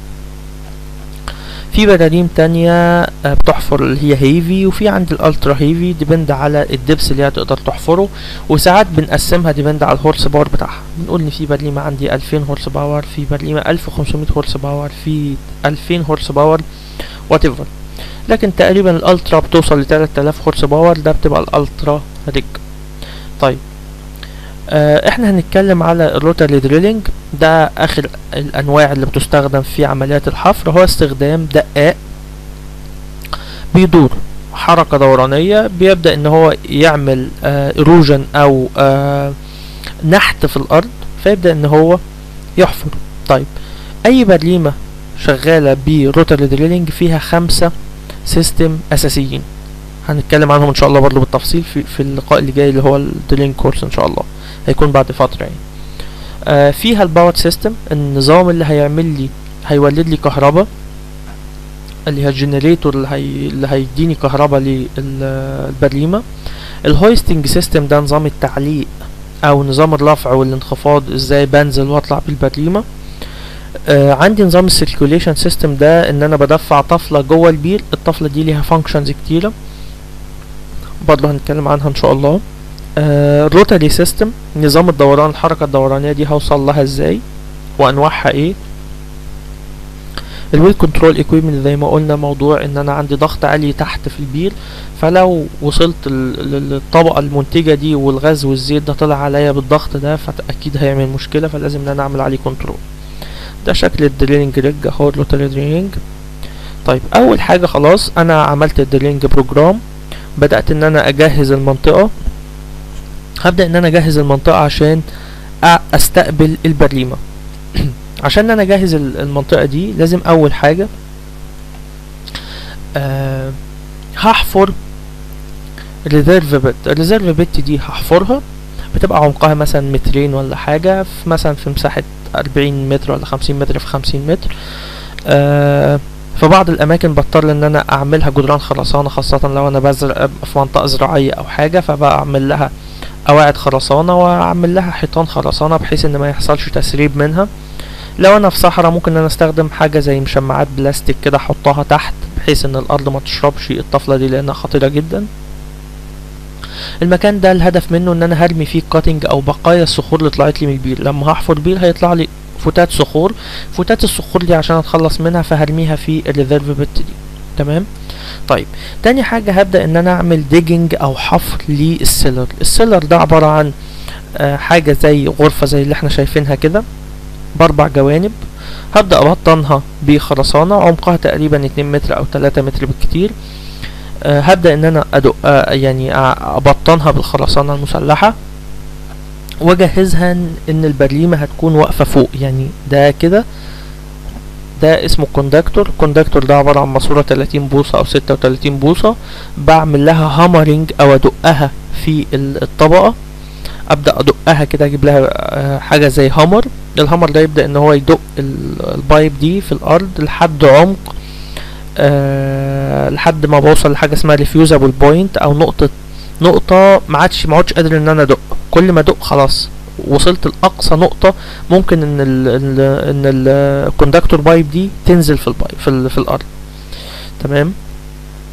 [SPEAKER 1] في براريم تانية آه، بتحفر اللي هي هيفي وفي عند الالترا هيفي ديبند على الدبس اللي هي تقدر تحفره وساعات بنقسمها ديبند على الهورس باور بتاعها بنقول ان في برليمة عندي 2000 هورس باور في برليمة 1500 هورس باور في 2000 هورس باور وات ايفر لكن تقريبا الالترا بتوصل ل 3000 هورس باور ده بتبقى الالترا ريج طيب آه احنا هنتكلم على الروتري دريلينج ده اخر الانواع اللي بتستخدم في عمليات الحفر هو استخدام دقاق بيدور حركة دورانية بيبدأ ان هو يعمل ايروجن او آه نحت في الارض فيبدأ ان هو يحفر طيب اي برليمة شغالة بروتري دريلينج فيها خمسة سيستم اساسيين هنتكلم عنهم ان شاء الله برضه بالتفصيل في, في اللقاء اللي جاي اللي هو الدريلينج كورس ان شاء الله هيكون بعد فترة يعني آه فيها الباور سيستم النظام اللي هيعمل لي هيولد لي كهرباء اللي هي الجنريتور اللي, هي اللي هيديني كهرباء للبريمة الهويستنج سيستم ده نظام التعليق او نظام الرفع والانخفاض ازاي بنزل واطلع بالبريمة آه عندي نظام السيركوليشن سيستم ده ان انا بدفع طفلة جوه البير الطفلة دي ليها فانكشنز كتيرة برضه هنتكلم عنها ان شاء الله الروتري سيستم نظام الدوران الحركة الدورانية دي هوصل لها ازاي وانواعها ايه الويل كنترول ايكويبمنت زي ما قلنا موضوع ان انا عندي ضغط عالي تحت في البير فلو وصلت للطبقة المنتجة دي والغاز والزيت ده طلع عليا بالضغط ده فاكيد هيعمل مشكلة فلازم ان انا اعمل عليه كنترول ده شكل الدريلينج ريج اهو الروتري دريلينج طيب اول حاجة خلاص انا عملت الدريلينج بروجرام بدأت ان انا اجهز المنطقة هبدأ ان انا اجهز المنطقة عشان استقبل البريمة عشان انا اجهز المنطقة دي لازم اول حاجة أه هحفر ريزيرف بيت الريزيرف بيت دي هحفرها بتبقى عمقها مثلا مترين ولا حاجة في مثلا في مساحة أربعين متر ولا خمسين متر في خمسين متر أه في بعض الاماكن بضطر ان انا اعملها جدران خرسانه خاصه لو انا بزرع في منطقه زراعيه او حاجه فبعمل لها قواعد خرسانه واعمل لها حيطان خرسانه بحيث ان ما يحصلش تسريب منها لو انا في صحراء ممكن ان انا استخدم حاجه زي مشمعات بلاستيك كده احطها تحت بحيث ان الارض ما تشربش الطفله دي لانها خطيره جدا المكان ده الهدف منه ان انا هرمي فيه كاتنج او بقايا الصخور اللي طلعت لي من البير لما هحفر بير هيطلع لي فتات صخور فتات الصخور دي عشان اتخلص منها فهرميها في الريزيرف بيت دي تمام طيب تاني حاجة هبدأ ان انا اعمل ديجنج او حفر للسيلر السيلر ده عبارة عن آه حاجة زي غرفة زي اللي احنا شايفينها كده باربع جوانب هبدأ ابطنها بخرسانة عمقها تقريبا اتنين متر او تلاتة متر بالكتير أه هبدأ ان انا ادق أه يعني ابطنها بالخرسانة المسلحة واجهزها ان البريمة هتكون واقفة فوق يعني ده كده ده اسمه كوندكتور الكوندكتور ده عبارة عن ماسورة 30 بوصة او 36 بوصة بعمل لها هامرنج او ادقها في الطبقة ابدا ادقها كده اجيب لها حاجة زي هامر الهامر ده يبدأ ان هو يدق البايب دي في الارض لحد عمق أه لحد ما بوصل لحاجة اسمها ريفيوزابل بوينت او نقطة نقطة ما عادش ما عادش قادر ان انا ادق كل ما ادق خلاص وصلت لاقصى نقطة ممكن ان ال ال ان الكوندكتور بايب دي تنزل في البايب في, ال في الارض تمام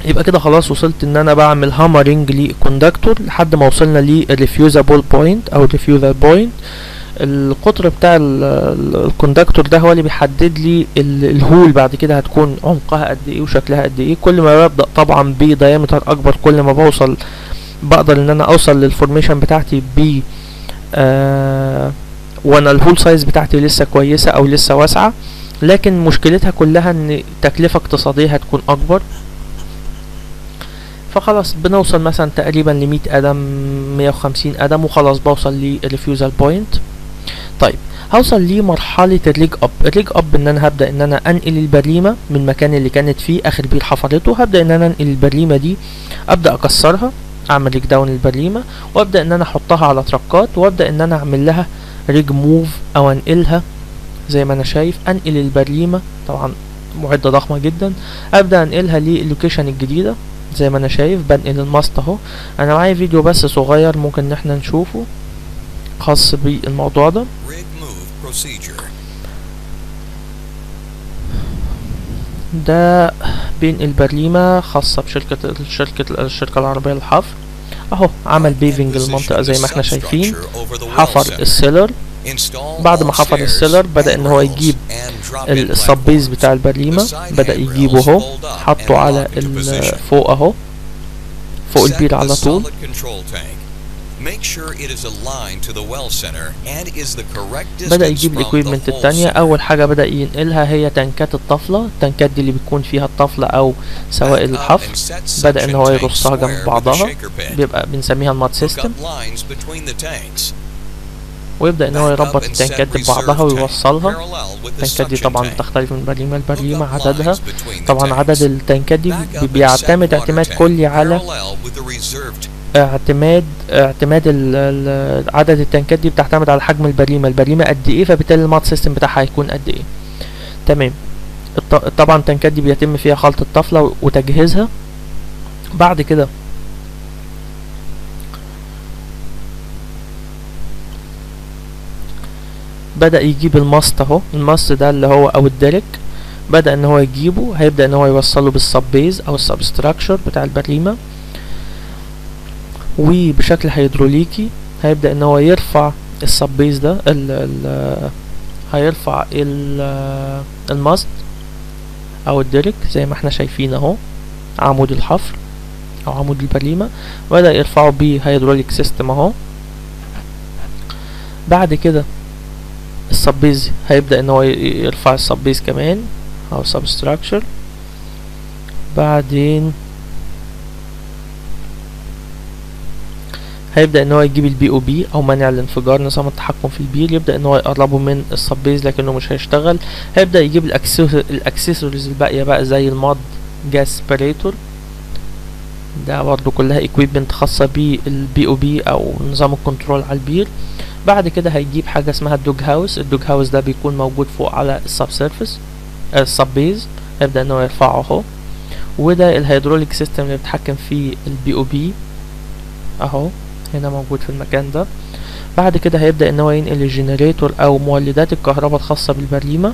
[SPEAKER 1] يبقى كده خلاص وصلت ان انا بعمل هامرنج للكوندكتور لحد ما وصلنا للريفيوزابل بوينت او الريفيوزال بوينت القطر بتاع الكوندكتور ده هو اللي بيحدد لي الهول بعد كده هتكون عمقها قد ايه وشكلها قد ايه كل ما ببدا طبعا بدايمتر اكبر كل ما بوصل بقدر ان انا اوصل للفورميشن بتاعتي ب آه وانا الهول سايز بتاعتي لسه كويسه او لسه واسعه لكن مشكلتها كلها ان تكلفه اقتصاديه هتكون اكبر فخلاص بنوصل مثلا تقريبا ل 100 قدم 150 قدم وخلاص بوصل للريفيوزال بوينت طيب هوصل لمرحلة الريج اب الريج اب ان انا هبدأ ان انا انقل البريمة من المكان اللي كانت فيه اخر بير حفرته هبدأ ان انا انقل البريمة دي ابدأ اكسرها اعمل ريج داون البريمة وابدأ ان انا احطها على تركات وابدأ ان انا اعمل لها ريج موف او انقلها زي ما انا شايف انقل البريمة طبعا معدة ضخمة جدا ابدأ انقلها للوكيشن الجديدة زي ما انا شايف بنقل الماست اهو انا معايا فيديو بس صغير ممكن ان احنا نشوفه خاص بالموضوع ده ده بينقل بريمة خاصة بشركة شركة الشركة العربية للحفر اهو عمل بيفنج المنطقة زي ما احنا شايفين حفر السيلر بعد ما حفر السيلر بدأ ان هو يجيب السبيز بتاع البريمة بدأ يجيبه اهو حطه على فوق اهو فوق البير على طول بدأ يجيب الاكويبمنت التانية اول حاجة بدأ ينقلها هي تنكات الطفلة التنكات دي اللي بتكون فيها الطفلة او سوائل الحفر بدأ ان هو يرصها جنب بعضها بيبقى بنسميها المات سيستم ويبدأ ان هو يربط التنكات دي ببعضها ويوصلها التنكات دي طبعا بتختلف من بريمة لبريمة عددها طبعا عدد التنكات دي بيعتمد اعتماد كلي على اعتماد اعتماد عدد التنكات دي بتعتمد على حجم البريمة البريمة قد ايه فبالتالي المات سيستم بتاعها هيكون قد ايه تمام طبعا التنكات دي بيتم فيها خلط الطفلة وتجهيزها بعد كده بدأ يجيب الماست اهو الماست ده اللي هو او الدرك بدأ ان هو يجيبه هيبدأ ان هو يوصله بالسبيز او السبستراكشر بتاع البريمة وبشكل هيدروليكي هيبدأ ان هو يرفع السبيز ده ال ال هيرفع ال الماست او الدرك زي ما احنا شايفين اهو عمود الحفر او عمود البريمة بدأ يرفعه بهيدروليك سيستم اهو بعد كده السبيز هيبدأ ان هو يرفع السبيز كمان او سبستراكشر بعدين هيبدأ ان هو يجيب البي او بي او منع الانفجار نظام التحكم في البير يبدأ ان هو يقربه من السبيز لكنه مش هيشتغل هيبدأ يجيب الاكسسوارز الباقية بقى زي الماد جاس سبريتور ده برضه كلها equipment خاصة بالبي او بي او نظام الكنترول على البير بعد كده هيجيب حاجة اسمها الدوج هاوس الدوج هاوس ده بيكون موجود فوق على السب سيرفيس السب بيز يبدأ ان هو يرفعه اهو وده الهيدروليك سيستم اللي بيتحكم فيه البي او بي اهو هنا موجود في المكان ده بعد كده هيبدأ ان هو ينقل الجنريتور او مولدات الكهرباء الخاصة بالبريمة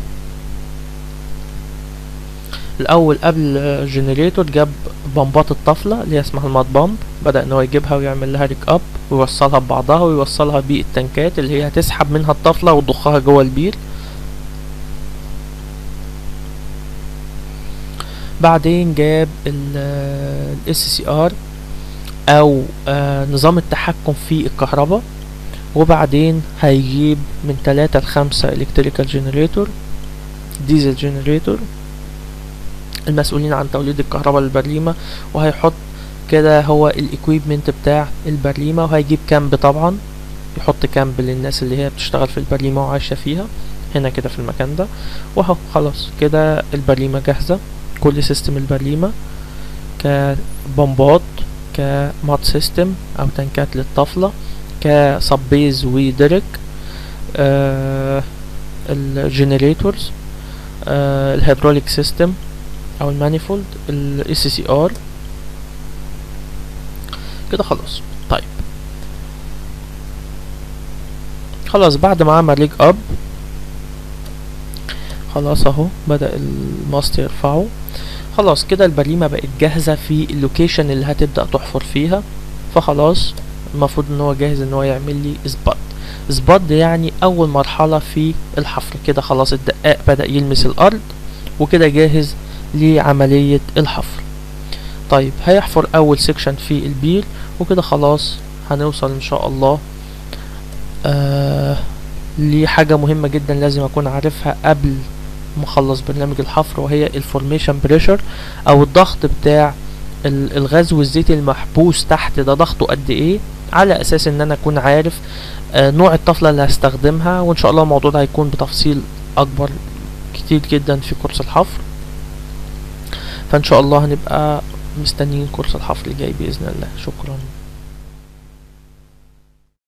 [SPEAKER 1] الاول قبل الجنريتور جاب بمبات الطفلة اللي هي اسمها المات بامب بدأ ان هو يجيبها ويعمل لها ريك اب ويوصلها ببعضها ويوصلها بالتنكات اللي هي هتسحب منها الطفلة وتضخها جوه البير بعدين جاب ال سي ار او آه نظام التحكم في الكهرباء وبعدين هيجيب من تلاتة لخمسة الكتريكال جنريتور ديزل جنريتور المسؤولين عن توليد الكهرباء للبريمة وهيحط كده هو الاكويبمنت بتاع البريمة وهيجيب كامب طبعا يحط كامب للناس اللي هي بتشتغل في البريمة وعايشة فيها هنا كده في المكان ده وهو خلاص كده البريمة جاهزة كل سيستم البريمة كبomبات كمات سيستم او تنكات للطفلة كسبيز ودرك آه الجنريتورز آه الهيدروليك سيستم او المانيفولد الاس سي ار كده خلاص طيب خلاص بعد ما عمل ريج اب خلاص اهو بدأ الماست يرفعه خلاص كده البريمة بقت جاهزة في اللوكيشن اللي هتبدأ تحفر فيها فخلاص المفروض ان هو جاهز ان هو يعمل لي سباد سباد يعني اول مرحلة في الحفر كده خلاص الدقاق بدأ يلمس الارض وكده جاهز لعملية الحفر طيب هيحفر اول سيكشن في البير وكده خلاص هنوصل ان شاء الله آه لحاجة مهمة جدا لازم اكون عارفها قبل ما اخلص برنامج الحفر وهي الفورميشن بريشر او الضغط بتاع الغاز والزيت المحبوس تحت ده ضغطه قد ايه على اساس ان انا اكون عارف آه نوع الطفلة اللي هستخدمها وان شاء الله الموضوع ده هيكون بتفصيل اكبر كتير جدا في كورس الحفر فان شاء الله هنبقى مستنيين كورس الحفر الجاي باذن الله شكرا